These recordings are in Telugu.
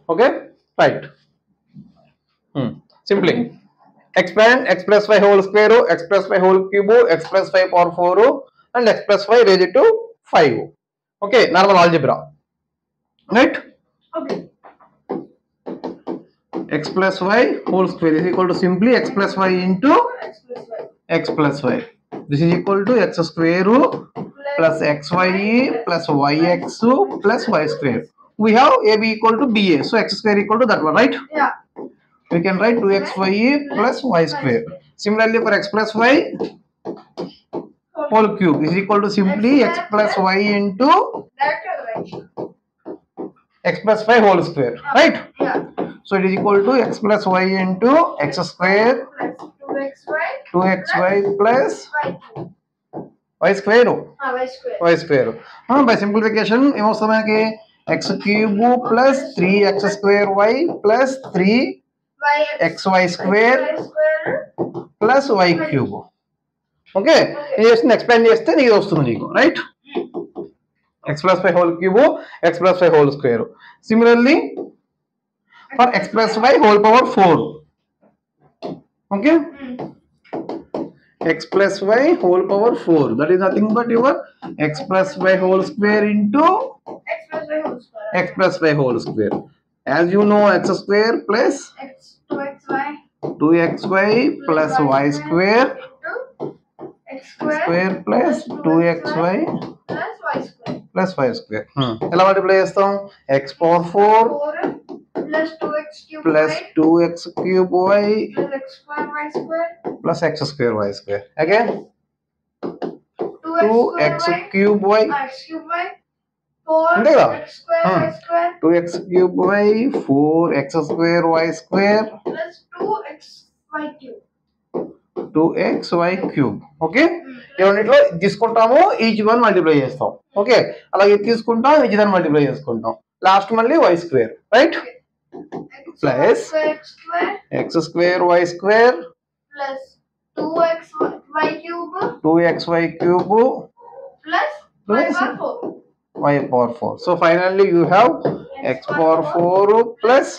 Okay, right. Hmm. Simply expand x plus y whole square, x plus y whole cube, x plus y power 4, and x plus y raised to 5. Okay, normal algebra. Right? Okay. x plus y whole square is equal to simply x plus y into X plus Y. x plus y. This is equal to x square plus xy plus yx plus y square. We have ab equal to ba. So x square equal to that one, right? Yeah. We can write 2xy plus y square. Similarly, for x plus y whole cube is equal to simply x plus y into That is right. x plus y whole square, right? Yeah. So it is equal to x plus y into x square Plus 2xy 2xy plus y cube. y square. Ah, y square. y square by simplification ఏమొస్తుంది మనకి x cube plus three x square y plus three Y x y square y square. Plus y cube okay ఇది చేస్తుంది ఎక్స్పాండ్ చేస్తే నీకు ఇది వస్తుంది నీకు right X plus five whole cube x plus five whole square similarly for x plus why whole power four okay Hmm. x plus y whole power 4 that is nothing but your x plus y whole square into X plus y whole square. x plus y whole square. As you know, x square plus X 2xy 2xy plus y square into x square, square plus 2xy plus y square. plus y square. Hmm. ఎలా మల్టిప్లై చేస్తాం x power 4 4 plus 2x cube plus y 2x cube y plus x square y square plus x square y square. Again 2x, 2x square y cube y ah, x cube y 4 అంతే కదా? x square Hmm. y square 2x cube y 4x square y square plus 2x y cube. Two x y cube okay రెండిట్లో ఇది తీసుకుంటాము ఈచ్ వన్ మల్టిప్లై చేస్తాం ఓకే అలాగే ఇది తీసుకుంటాం ఈచ్ దాన్ని మల్టిప్లై చేసుకుంటాం లాస్ట్ మళ్ళీ y square right X Plus. square x square x square why square plus 2x y cube two x y cube plus Plus. y power 4. Y power four so finally you have x power four plus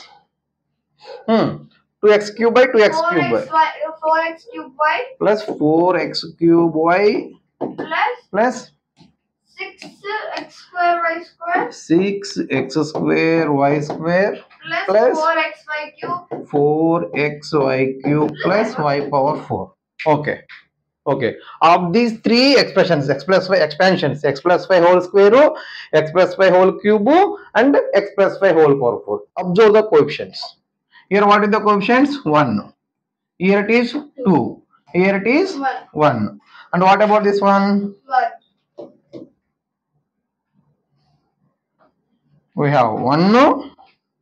two x cube by two x cube by 4x, y, 4x cube y plus four x cube y plus plus 6x square y square six x square why square plus, Plus. 4xy cube 4xy cube plus y power 4 okay okay of these three expressions x plus y expansions x plus y whole square x plus y whole cube and x plus y whole power 4 observe the coefficients here what is the coefficients 1 here it is 2 here it is 1. 1 and what about this one 1. we have 1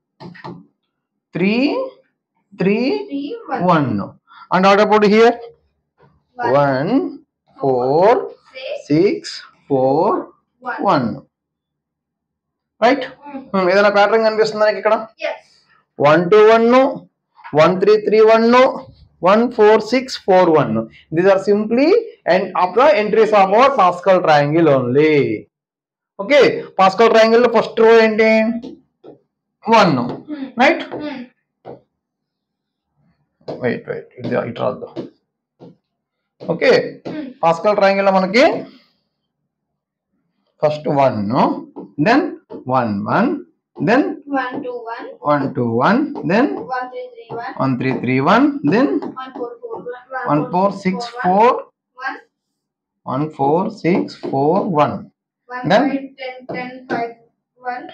3 3 3, 1. 1 and what about here 1. one, four, 6, six, four, 1. one. Right Mm. ఏదైనా ప్యాటర్న్ కనిపిస్తుంది నాకు ఇక్కడ Yes. One two one one three three one one four six four one these are simply and of the entries of our Pascal triangle only okay Pascal triangle లో ఫస్ట్ రో ఏంటి one Hmm. Right Hmm. Wait wait ఇది ఇటు రాద్దాం ఓకే Hmm. పాస్కల్ ట్రయాంగిల్ లో మనకి first one then one one then 1, 2, 1. One two one then 1, 3, 3, 1. One three three one then 1, 4, 4, 1. One four six 1. Four 1, one four six four one 1, Then? 5, 10, 10, 5, 1.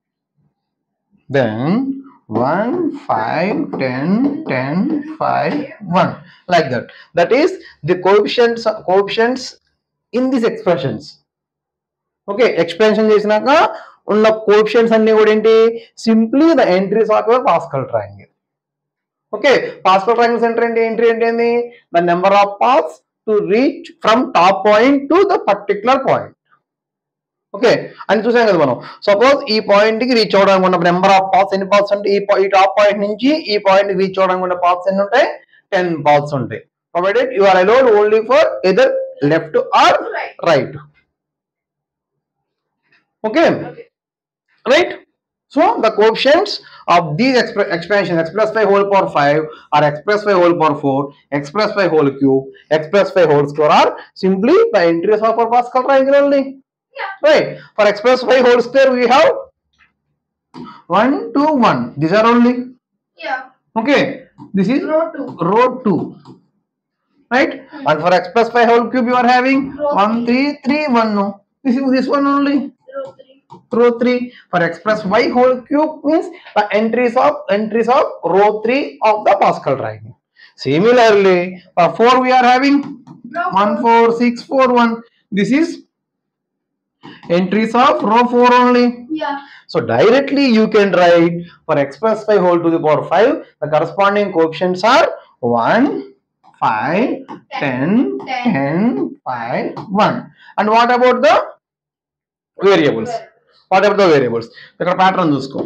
Then one five ten ten five one like that that is the coefficients coefficients in this expressions okay expansion చేసినాక ఉన్న కోఎఫిషియంట్స్ అన్ని కూడా ఏంటి simply the entries of your Pascal triangle okay Pascal triangle center ఏంటి ఎంట్రీ ఏంటి the number of paths to reach from top point to the particular point okay అని చూసాం కదా మనం సపోజ్ ఈ పాయింట్ కి రీచ్ అవడానికి ఉన్న నెంబర్ ఆఫ్ పాత్స్ ఎన్ని పాత్స్ ఉంటాయి ఈ pa- ఈ టాప్ పాయింట్ నుంచి ఈ పాయింట్ కి రీచ్ అవడానికి ఉన్న పాత్స్ ఎన్ని ఉంటాయి టెన్ పాత్స్ ఉంటాయి provided you are allowed only for either left or Right. Right okay Okay. Right So the coefficients of these expr- expansions x plus 5 whole power 5 or x plus 5 whole power 4, x plus 5 whole cube, x plus 5 whole square are simply the entries of our Pascal triangle only. Yeah. Right. For x plus 5 whole square we have 1, 2, 1. These are only. Yeah. Okay. This is Row 2. row 2. Right. And for x plus 5 whole cube you are having Row 1, 3, 3, 1. No. This is this one only. Row 3. row 3 for x plus y whole cube means the entries of entries of row 3 of the Pascal triangle. Similarly, for 4 we are having Row 1 4. 4 6 4 1. This is entries of row 4 only. Yeah. So directly you can write for x plus 5 whole to the power 5 the corresponding coefficients are 1 5 10 10 5 1 and what about the variables whatever the variables ఇక్కడ ప్యాటర్న్ చూసుకో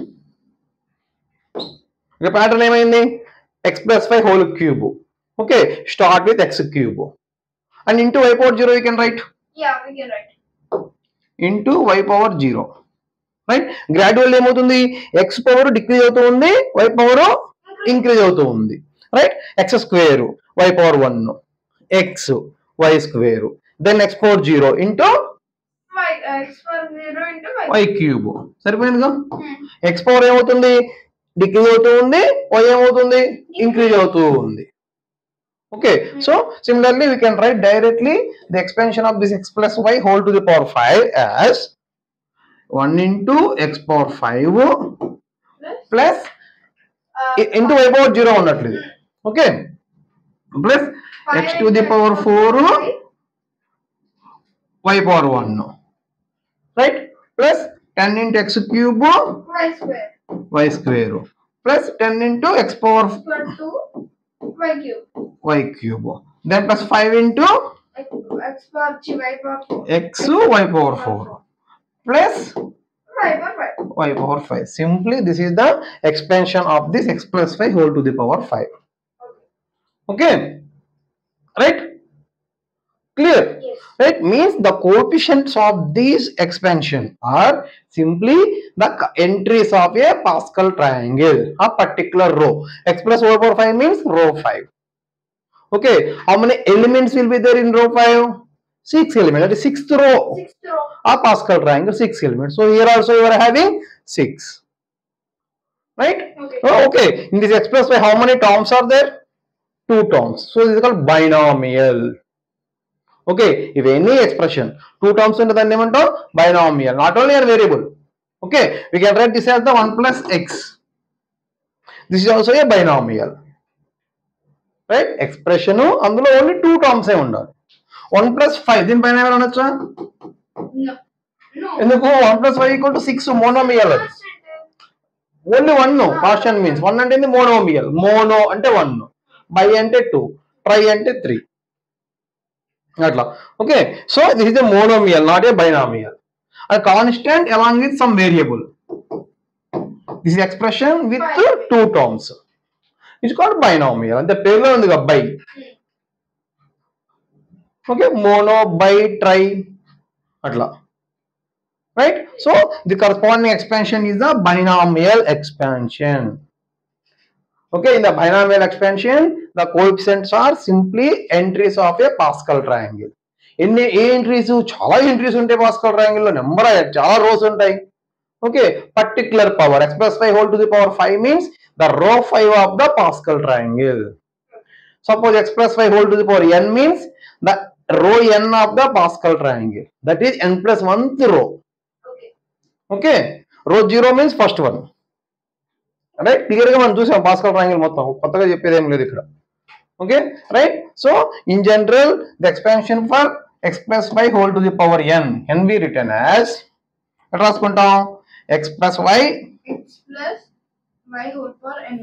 ఇక్కడ ప్యాటర్న్ ఏమైంది x plus five whole cube okay start with x cube and into y power zero you can write Yeah, we can write. Into y power zero right gradual ఏమవుతుంది ఎక్స్ పవర్ డిక్రీజ్ అవుతూ ఉంది వై పవర్ ఇంక్రీజ్ అవుతూ ఉంది right x square y power one x y square then x power zero into My uh, x for 0 into y. Y cube సరిపోయిందిగా Hmm. ఎక్స్ పవర్ ఏమవుతుంది డిక్రీజ్ అవుతూ ఉంది వై ఏమవుతుంది ఇంక్రీజ్ అవుతూ ఉంది okay so similarly we can write directly the expansion of this x plus why whole to the power five as one into X power five Plus. Plus Uh, into y power zero ఉన్నట్లు ఇది okay plus x to the power four y power one right plus ten into x cube y square. Y square plus ten into X power Equal to y cube. y cube. Then plus 5 into X, x power g y power 4. x y power 4 plus y power 5. y power 5. Simply this is the expansion of this x plus 5 whole to the power 5. Okay. Right? Clear? Yes. Right? Means the coefficients of these expansion are simply the c- entries of a Pascal triangle, a particular row. x plus y power 5 means row 5. Okay, how many elements will be there in row 5? Six elements. That is sixth row Sixth row. of Pascal triangle, six elements. So here also you are having six. Right? Okay. Oh, okay. In this x plus y, how many terms are there? Two terms. So this is called binomial. Okay. If any expression, two terms into the name binomial, not only a variable. Okay. We can write this as the 1 plus x. This is also a binomial. Right expression అందులో ఓన్లీ టూ టర్మ్స్ ఏ ఉండాలి వన్ ప్లస్ ఫైవ్ దీని పైన ఏమైనా అనొచ్చా No. No. ఎందుకు one plus five equal to six monomial అది Constant. Only one portion means one అంటే మోనోమియల్ మోనో అంటే వన్ బై అంటే టూ ట్రై అంటే త్రీ అట్లా okay so this is a monomial not a binomial అది constant along with some variable this expression with two terms it's called binomial అంటే పేరులో ఉంది కదా bi okay mono bi tri అట్లా right so the corresponding expansion is the binomial expansion okay in the binomial expansion the coefficients are simply entries of a pascal triangle ఎన్ని ఏ ఎంట్రీస్ చాలా ఎంట్రీస్ ఉంటాయి పాస్కల్ ట్రయాంగిల్ లో నెంబర్ చాలా రోస్ ఉంటాయి okay particular power x plus five whole to the power five means the row five of the Pascal triangle suppose x plus 5 whole to the power n means the row n of the Pascal triangle. That is n plus 1th row. Okay. Okay. Row 0 means first one. Right clear గా మనం చూసాం పాస్కల్ ట్రయాంగిల్ మొత్తం కొత్తగా చెప్పేది ఏం లేదు ఇక్కడ okay right so in general the expansion for x plus why whole to the power n can be written as ఎట్లా రాసుకుంటాం ఎక్స్ ప్లస్ వై X plus y whole power n.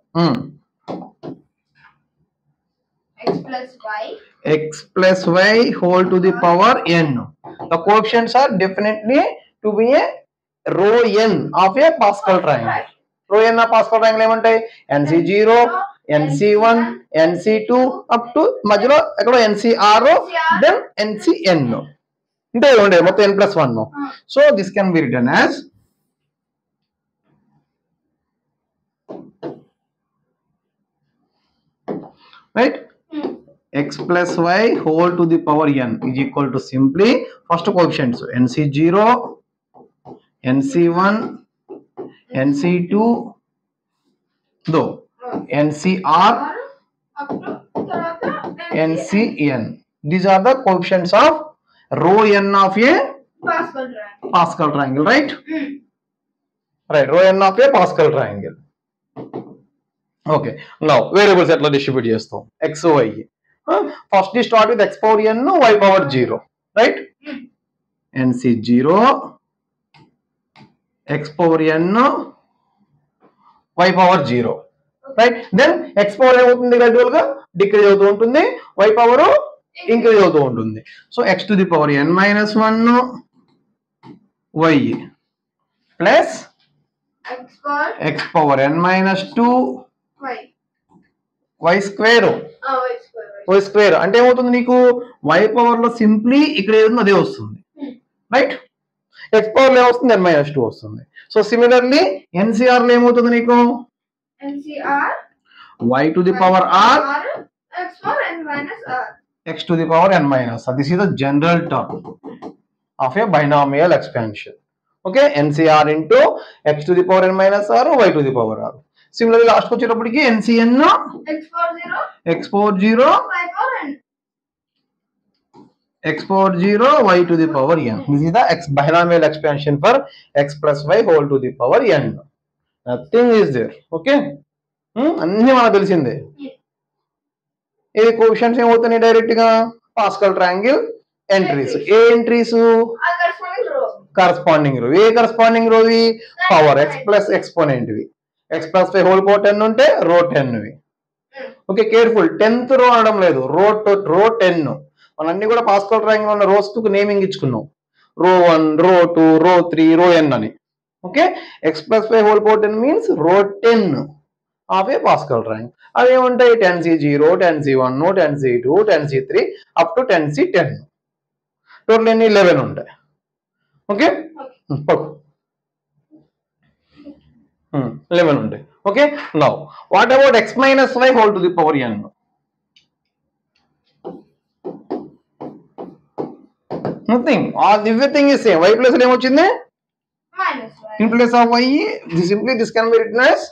X plus y. x plus y whole to the power n. The coefficients are definitely to be a row n of a Pascal triangle. Row n of Pascal triangle ఏమంటాయి nc zero nc one nc two up to మధ్యలో ఎక్కడో ncr దెన్ ncn అంటే ఉండే మొత్తం n plus one Uh, so this can be written as right Hmm. x plus y whole to the power n is equal to simply first coefficients nc0 nc1 nc2 though ncr Up to తర్వాత ncn these are the coefficients of rho n of a Pascal triangle. pascal triangle right Hmm. right rho n of a pascal triangle okay now variables ఎట్లా డిస్ట్రిబ్యూట్ చేస్తాం x y first start with x power n y power 0 right Hmm. nc 0 x power n y power 0 right then x power ఏమవుతుంది గ్రాడ్యువల్ గా డిక్రీజ్ అవుతూ ఉంటుంది y పవర్ ఇంక్రీజ్ అవుతూ ఉంటుంది so x to the power n minus one y plus X power x power n minus two y. Y square Ah, y square. Y. Y square అంటే ఏమవుతుంది నీకు వై పవర్ లో సింప్లీ ఇక్కడ ఏదో అదే వస్తుంది Hmm. రైట్ ఎక్స్ పవర్ లో ఏమొస్తుంది ఎన్ మైనస్ టూ వస్తుంది సో సిమిలర్లీ ఎన్సీఆర్ లో ఏమవుతుంది నీకు NCR. Y to the power r X power n minus r. X to the power n minus this is the general term of a binomial expansion okay NCR into x to the power n minus r y to the power r similarly last వచ్చేటప్పటికి NCN X power 0. X power zero Y power n. x power 0 y to the power n this is the x binomial expansion for x plus y whole to the power n nothing is there okay hmm? అన్ని మనకు తెలిసిందే ఇది కోషన్స్ ఏమవుతున్నాయి డైరెక్ట్ గా పాస్కల్ ట్రయాంగిల్ ఎంట్రీస్ ఏ ఎంట్రీస్ ఆ corresponding row. కరస్పాండింగ్ రో ఏ కరస్పాండింగ్ రోవి పవర్ ఎక్స్ ప్లస్ ఎక్స్పోనెంట్ వి x plus five whole power ten ఉంటే రో టెన్ వి Hmm. Okay careful tenth row అనడం లేదు రో రో టెన్ మనం అన్ని కూడా పాస్కల్ ట్రయాంగిల్ ఉన్న రోస్ కు నేమింగ్ ఇచ్చుకున్నాం row one row two row three row n అని okay x plus five whole power ten means row ten of a Pascal triangle అవి ఏముంటాయి ten C zero ten C one ten C two ten C three up to ten C ten total ఎన్ని లెవెన్ ఉంటాయి ఓకే పక్కు లెవెన్ ఉంటాయి okay now what about x minus why whole to the power n nothing all everything is same y plus ఏమొచ్చింది Minus y. In place of y simply this can be written as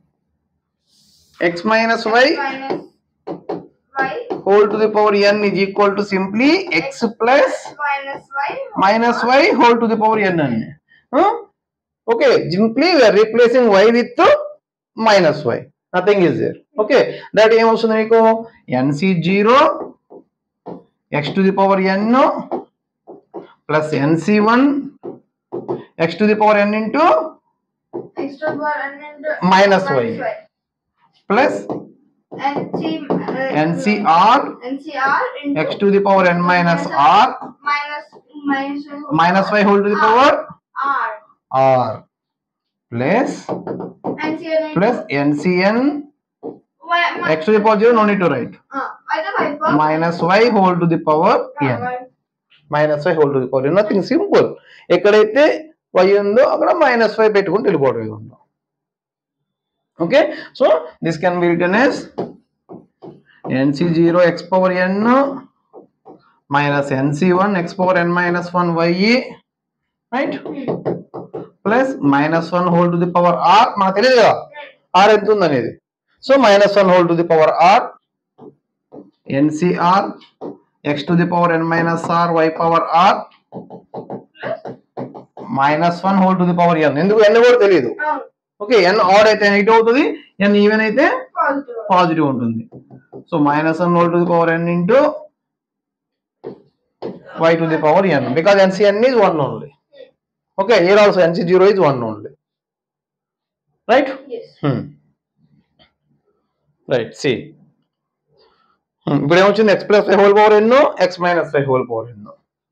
x minus why Minus y. Whole to the power n is equal to simply x plus Minus y. minus y whole to the power n అండి okay simply we're replacing y with minus y nothing is there okay that ఏమొస్తుంది మీకు NC zero x to the power N plus NC one x to the power n into X to the power n into Minus y. Plus NC, uh, NCR NCR into x to the power n minus r minus minus y minus why whole to the power R. R plus NCR into plus NCN y, my, x to the power 0 no need to write uh, either y power minus y whole to the power uh, n y. Minus why whole to the power n nothing simple ఎక్కడైతే y ఉందో అక్కడ మైనస్ వై పెట్టుకుని వెళ్ళిపోవడం ఉందో okay so this can be written as NC zero X power n minus NC one x power n minus one y right plus minus one whole to the power r మనకు తెలియదు కదా ఆర్ ఎంత ఉంది అనేది so minus one whole to the power r NCR x to the power n minus r y power r minus one whole to the power n ఎందుకు ఎన్ కూడా తెలియదు Oh, ఓకే ఎన్ ఆడ్ అయితే నెగిటివ్ అవుతుంది ఎన్ ఈవెన్ అయితే positive. పాజిటివ్ ఉంటుంది so minus one whole to the power n into y to the power n because n c n is one only okay here also n c zero is one only right Yes. Right c ఇప్పుడు ఏమొచ్చింది x plus five whole power ఎన్నో x minus five whole power ఎన్నో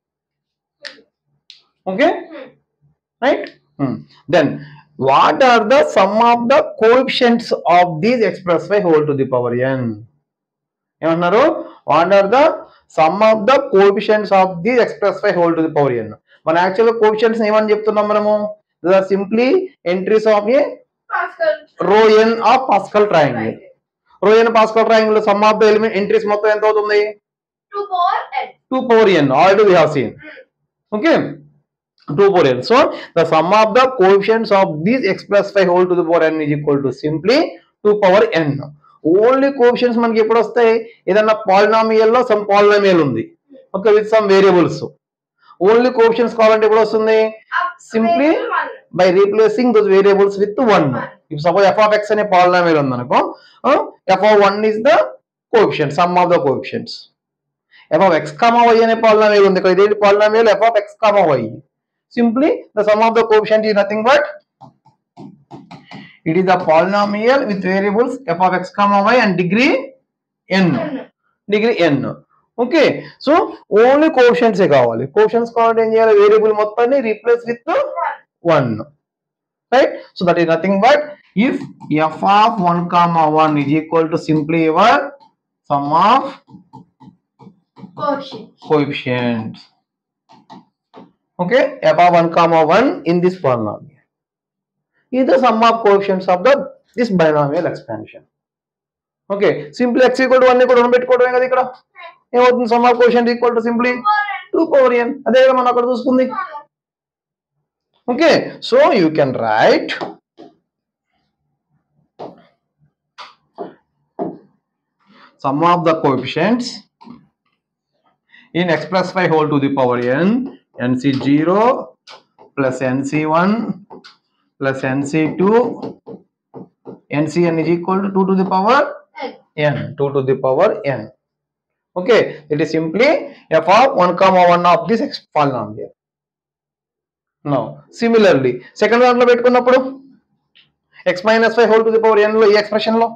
okay Hmm. Right then what are the sum of the coefficients of these express five whole to the power n ఏమంటున్నారు what are the sum of the coefficients of these express five whole to the power n మన యాక్చువల్గా కోఎఫిషియంట్స్ ఏమని చెప్తున్నాం మనము simply entries of a Pascal. Row n of Pascal triangle row n Pascal triangle sum of the element entries మొత్తం ఎంత అవుతుంది Two power n. Two power n already we have seen okay 2 power n so the sum of the coefficients of these x plus 5 whole to the power n is equal to simply 2 power n only coefficients మనకి ఎప్పుడు వస్తాయి ఏదన్నా పాలినామియల్ లో సమ్ పాలినామియల్ ఉంది okay with some variables only coefficients కావాలంటే ఎప్పుడు వస్తుంది Up Simply variable one. By replacing those variables with one ఇప్పుడు సపోజ్ ఎఫ్ ఆఫ్ ఎక్స్ అనే పాలినామియల్ ఉందనుకో f of one is the coefficients sum of the coefficients f of x comma y అనే పాలినామియల్ ఉంది ఇక్కడ ఇదేంటి polynomial f of x comma y simply the sum of the coefficient is nothing but it is a polynomial with variables f of x comma y and degree n degree n okay so only coefficients ఏ కావాలి కోషన్స్ కావాలంటే ఏం చేయాలి వేరియబుల్ మొత్తాన్ని replace with one right so that is nothing but if f of one comma one is equal to simply your sum of Coefficient. coefficients okay f of 1 comma 1 in this polynomial is the sum of coefficients of the this binomial expansion okay simply x equal to one కూడా పెట్టుకోవడమే కదా ఇక్కడ ఏమవుతుంది sum of coefficient equal to simply two power n అదే కదా మనం అక్కడ చూసుకుంది okay so you can write sum of the coefficients in x plus 5 whole to the power n nc0 plus nc1 plus nc2 ncn is equal to 2 to the power N. n 2 to the power n okay it is simply f of 1 comma 1 of this ex- polynomial now similarly second దాంట్లో పెట్టుకున్నప్పుడు x minus 5 whole to the power n లో ఈ ఎక్స్ప్రెషన్ లో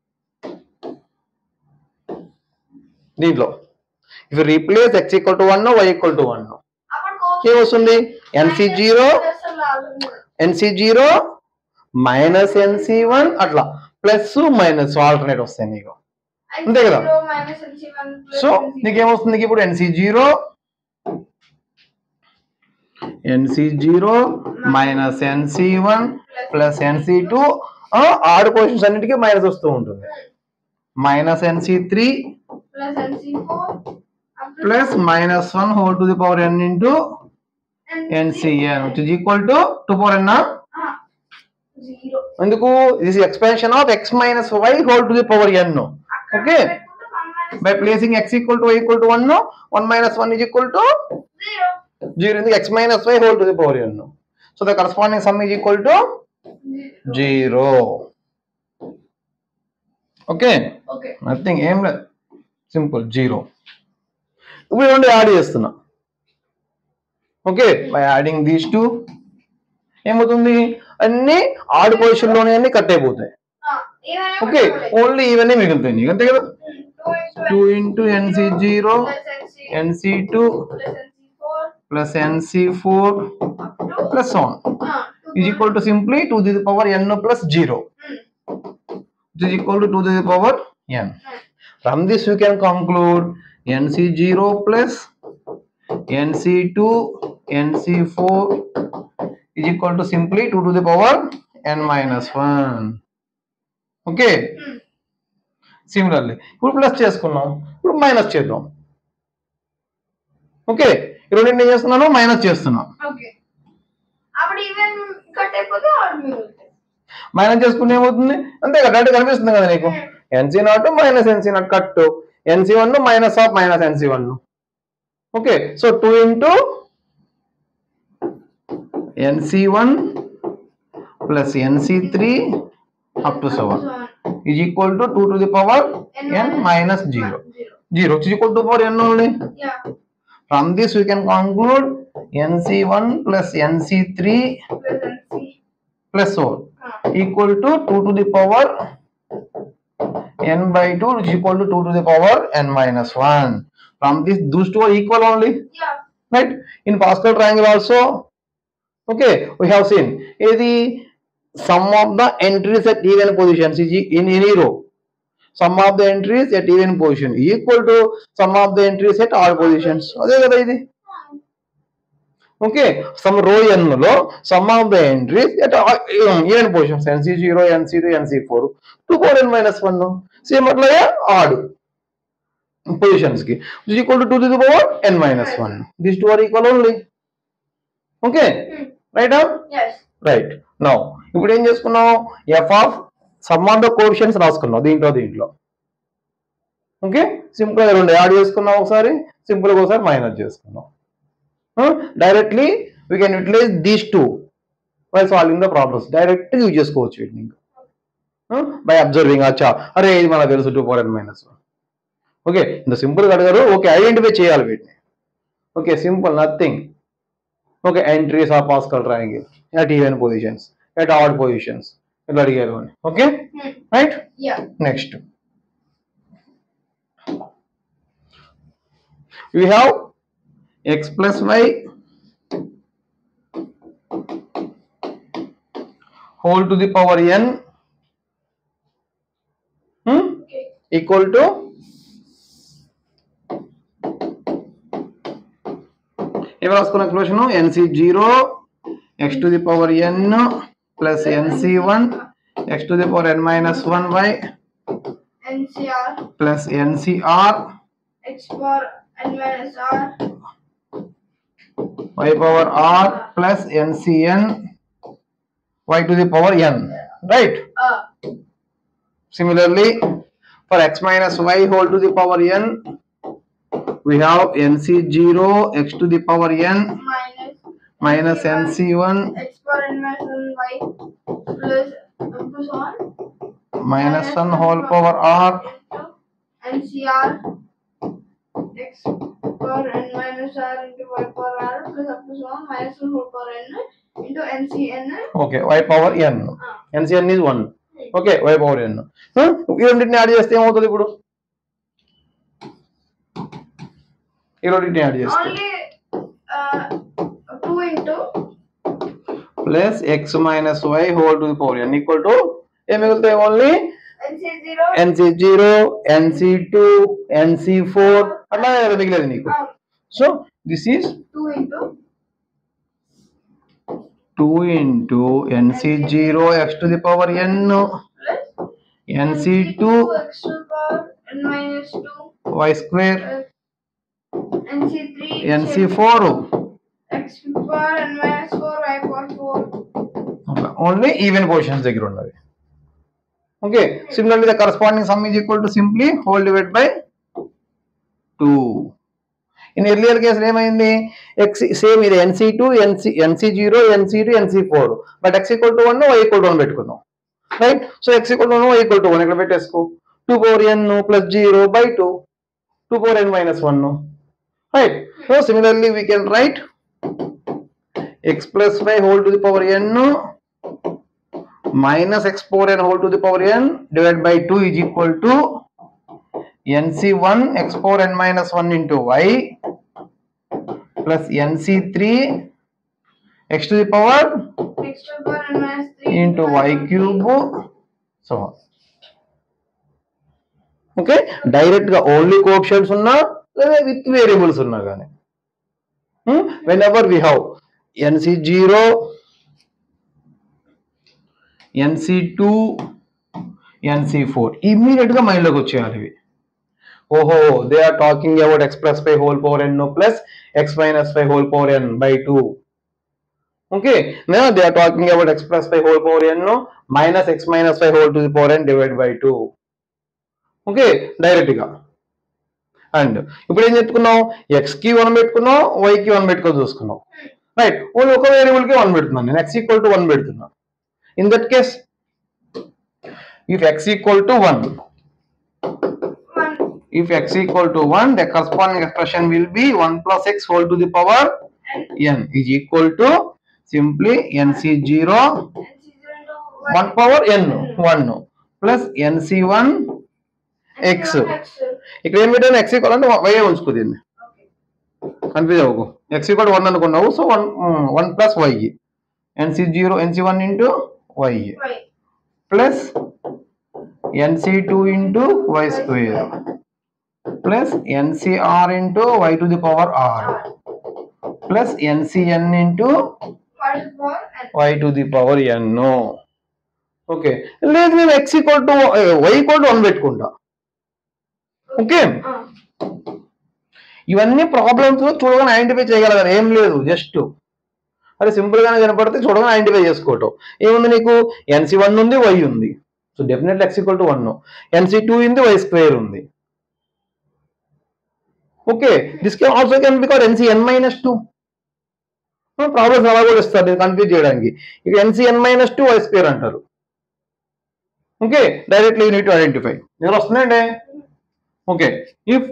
దీంట్లో if replace x equal to one y equal to one అప్పుడు ఏమొస్తుంది nc zero coefficient n c zero minus ఎన్సి వన్ అట్లా ప్లస్ మైనస్ ఆల్టర్నేట్ వస్తాయి నీకు అంతే కదా? మైనస్ ఎన్సీ వన్ సో నీకేమొస్తుంది నీకు ఇప్పుడు n c zero n c zero minus ఎన్సి వన్ ప్లస్ ఎన్సి టూ ఆరు క్వశ్చన్స్ అన్నిటికీ మైనస్ వస్తూ ఉంటుంది minus n c three plus n c four plus minus one whole to the power n into NCN which is equal to two power n zero ఎందుకు this expansion of x minus why whole to the power N okay by placing x equal to y equal to one one minus one is equal to zero zero ఎందుకు x minus why whole to the power n so the corresponding sum is equal to zero okay okay nothing ఏం లేదు సింపుల్ జీరో ఇప్పుడు రెండు యాడ్ చేస్తున్నా okay by adding these two ఏమవుతుంది అన్ని ఆడ్ పొజిషన్ లోనే అన్ని కట్ అయిపోతాయి ఓకే ఓన్లీ ఇవన్నీ మిగులుతాయి నీకు అంతే కదా two into n c zero n c two plus n c four plus one is equal to simply 2 to the power n plus 0 which is equal to 2 to the power n from this you can conclude nc0 plus nc2 nc4 is equal to simply 2 to the power n minus 1 okay similarly ఇప్పుడు ప్లస్ చేసుకున్నాం ఇప్పుడు మైనస్ చేద్దాం ఓకే ఈ రెండింటిని ఏం చేస్తున్నాను మైనస్ చేస్తున్నాం ఓకే అప్పుడు ఈవెన్ కట్ అయిపోతే ఆడు మిగులుతాయి మైనస్ చేసుకుంటే ఏమవుతుంది అంతే కదా అంటే కనిపిస్తుంది కదా నీకు n c not minus n c not cut n c one minus of minus n c one okay so two into n c one plus n c three up to seven is equal to two to the power n minus zero zero is equal to power n only yeah from this we can conclude n c one plus n c three plus n c plus four equal to 2 to the power n by 2 which is equal to 2 to the power n minus 1 from this those two are equal only yeah right in pascal triangle also okay we have seen is the sum of the entries at even positions is in any row sum of the entries at even position equal to sum of the entries at all positions అదే కదా ఇది ఓకే సమ్ రో ఎన్ లో sum of the entries at even positions n c zero n c two n c four two four n minus one same అట్లాగే ఆడు పొజిషన్స్ కి equal to two to the power n minus one this two are equal only okay right yes right now ఇప్పుడు ఏం చేసుకున్నాం f of sum of the coefficients రాసుకున్నాం దీంట్లో దీంట్లో ఓకే సింపుల్ గా రెండు యాడ్ చేసుకున్నాం ఒకసారి సింపుల్ గా ఒకసారి మైనస్ చేసుకున్నాం directly we can utilize these two by solving the problems direct use చేసుకోవచ్చు వీటిని బై అబ్జర్వింగ్ అచ్చా అరే ఇది మనకు తెలుసు two four n minus one okay ఇంత సింపుల్ గా అడిగారు ఓకే ఐడెంటిఫై చేయాలి వీటిని okay simple nothing okay entries of Pascal triangle at even positions at odd positions ఇట్లా అడిగారు అని okay Hmm. Right yeah next we have x plus y whole to the power n hmm, okay equal to ఏమి రాసుకున్న expression n c zero x to the power N plus NC one x to the power n minus one by ncr plus n c r x bar n minus r y power r plus ncn y to the power n right uh similarly for x minus y whole to the power n we have nc0 x to the power n minus minus nc1 x bar n minus 1 y plus up to so on minus 1 whole power r into ncr x bar n minus r into y power r plus up to so on minus 1 whole power n into ncn okay y power n ncn is 1 okay y power n Huh? ఈ రెండింటిని యాడ్ చేస్తే ఏమవుతుంది ఇప్పుడు ఈ రెండింటిని యాడ్ చేస్తే only uh 2 into plus X minus why whole to the power n equal to ఏం మిగులుతాయి only nc0 n c zero n c two n c four అట్లా మిగిలేదు నీకు um, so this is 2 into two into n c zero x to the power n plus n c two x to the power n minus 2 y square plus nc3 n c four x to the power n minus 4 y power 4 only even positions దగ్గర ఉన్నవి okay similarly the corresponding sum is equal to simply whole divide by two in earlier కేసులు ఏమైంది ఎక్స్ సేమ్ ఇది n c two n c n c zero n c two n c four but x equal to one why equal to one పెట్టుకున్నాం right so x equal to one why equal to one ఇక్కడ పెట్టేసుకో two power N plus zero by two two power n minus one right so similarly we can write X plus why whole to the power n minus x power n whole to the power n divided by 2 is equal to nc1 x power n minus 1 into y plus nc3 x to the power x to the power n minus 3 into y cube so on okay direct గా ఓన్లీ కోఆప్షన్స్ ఉన్నా లేదా విత్ వేరియబుల్స్ ఉన్నా కానీ whenever we have n c zero n c two n c four immediate గా మైండ్ లోకి వచ్చేయాలి ఇవి ఓహో they are talking about x plus five whole power N plus X minus five whole power n by two okay they are talking about x plus five whole power n minus X minus five whole to the power N divide by two okay direct గా అండ్ ఇప్పుడు ఏం చెప్పుకున్నాం ఎక్స్ కి వన్ పెట్టుకున్నాం వై కి వన్ పెట్టుకో చూసుకున్నాం రైట్ ఓన్లీ ఒక వేరియబుల్ కి వన్ పెడుతున్నాను నేను ఎక్స్ ఈక్వల్ టు వన్ పెడుతున్నా in that case if x equal to one 1 if x equal to 1 the corresponding expression will be 1 plus x whole to the power and n is equal to simply nc0 nc0 into y 1 power n 1 plus nc1 x x ఇక్కడ ఏం పెట్టాను x ఈక్వల్ అంటే y ఉంచుకో దీన్ని okay కన్ఫ్యూజ్ అవ్వకు x ఈక్వల్ వన్ అనుకున్నావు so one one plus y n c zero n c one into y y plus n c two into y square plus n c r into y to the power r r plus n c n into what is for n y to the power N okay లేదు నేను x equal to y equal to one పెట్టుకుంటా ఓకే uh, ఇవన్నీ ప్రాబ్లమ్స్ చూడగానే ఐడెంటిఫై చేయగలగాలి ఏం లేదు జస్ట్ అరే సింపుల్ గానే కనపడితే చూడగానే ఐడెంటిఫై చేసుకోవటం ఏముంది నీకు ఎన్సీ వన్ ఉంది వై ఉంది so definitely x equal to one n c two ఉంది వై స్క్వేర్ ఉంది okay this can also can because n c n minus two problems అలా కూడా ఇస్తారు కన్ఫ్యూజ్ చేయడానికి ఇక n c n minus two y square అంటారు okay directly you need to identify నేను వస్తుందండి okay if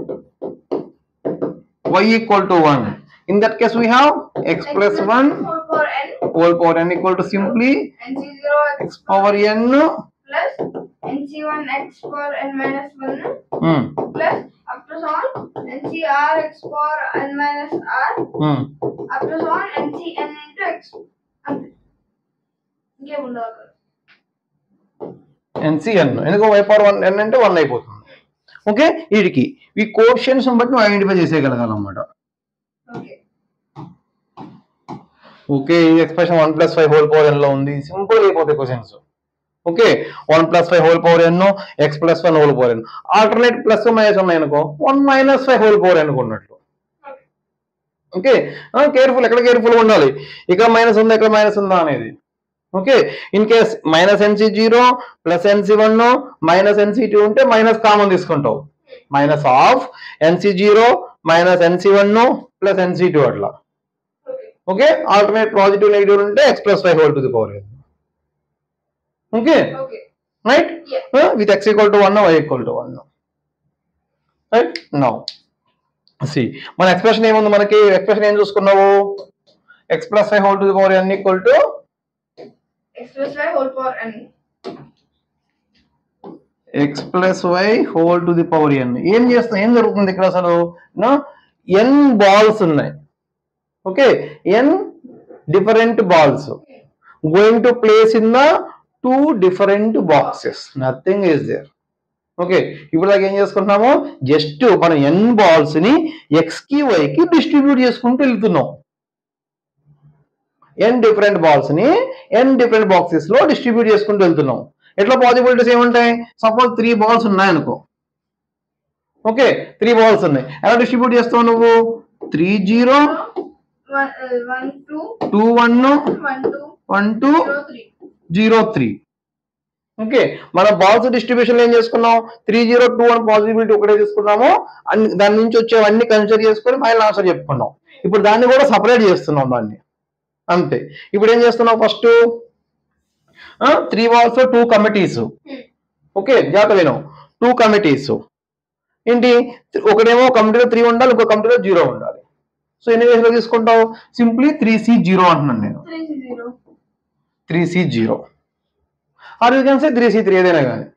y equal to 1 in that case we have x plus 1 whole power n whole power n equal to simply nc0 x power n plus nc1 x power n minus 1 hmm, plus up to so on ncr x power n minus r hmm. up to so on ncn into x అంతే ఇంకేముండదు అక్కడ ncn ఎందుకు y power 1 n అంటే 1 అయిపోతుంది ఓకే వీడికి ఈ కోషన్స్ బట్టి నువ్వు ఐడెంటిఫై చేసేయగలగాలన్నమాట ఓకే ఓకే ఈ expression one plus five whole power n లో ఉంది సింపుల్ అయిపోతాయి questions okay one plus five whole power ఎన్ x plus one whole power n alternate plus minus ఉన్నాయి అనుకో one minus five whole power అనుకున్నట్లు ఓకే కేర్ఫుల్ ఎక్కడ కేర్ఫుల్ ఉండాలి ఇక్కడ మైనస్ ఉందా ఇక్కడ మైనస్ ఉందా అనేది okay in case minus n c zero plus n c one minus n c two ఉంటే మైనస్ కామన్ తీసుకుంటావు minus of n c zero minus n c one plus n c two అట్లా okay okay alternate positive negative ఉంటే x plus five whole to the power okay okay right Yeah. With x equal to one why equal to one right now see మన ఎక్స్ప్రెషన్ ఏముంది మనకి ఎక్స్ప్రెషన్ ఏం చూసుకున్నావు x plus five whole to the power n equal to x plus y whole power n x plus why whole to the power n ఏం చేస్తాం ఏం జరుగుతుంది ఇక్కడ అసలు ఎన్ బాల్స్ ఉన్నాయి okay n different balls going to place in the two different boxes nothing is there okay ఇప్పుడు దాకా ఏం చేసుకుంటున్నాము జస్ట్ మనం ఎన్ బాల్స్ ని ఎక్స్ కి వై కి డిస్ట్రిబ్యూట్ చేసుకుంటూ వెళ్తున్నాం ఎన్ డిఫరెంట్ బాల్స్ ని ఎన్ డిఫరెంట్ బాక్సెస్ లో డిస్ట్రిబ్యూట్ చేసుకుంటూ వెళ్తున్నాం ఎట్లా పాసిబిలిటీస్ ఏముంటాయి సపోజ్ త్రీ బాల్స్ ఉన్నాయనుకో ఓకే త్రీ బాల్స్ ఉన్నాయి ఎలా డిస్ట్రిబ్యూట్ చేస్తావు నువ్వు three zero one uh, one two two one one two one two zero three zero three okay మన బాల్స్ డిస్ట్రిబ్యూషన్ ఏం చేసుకున్నాం three zero two one possibility ఒకటే తీసుకున్నాము అన్ని దాని నుంచి వచ్చేవన్నీ కన్సిడర్ చేసుకొని ఫైనల్ ఆన్సర్ చెప్పుకున్నాం ఇప్పుడు దాన్ని కూడా సపరేట్ చేస్తున్నాం దాన్ని అంతే ఇప్పుడు ఏం చేస్తున్నాం first three balls two committees okay జాగ్రత్త విను టూ కమిటీస్ ఏంటి ఒకటేమో కమిటీలో త్రీ ఉండాలి ఇంకో కమిటీలో జీరో ఉండాలి సో ఎన్ని వేస్లో తీసుకుంటావు సింప్లీ త్రీ సి జీరో అంటున్నాను నేను three zero three C zero are you can say three C three ఏదైనా కానీ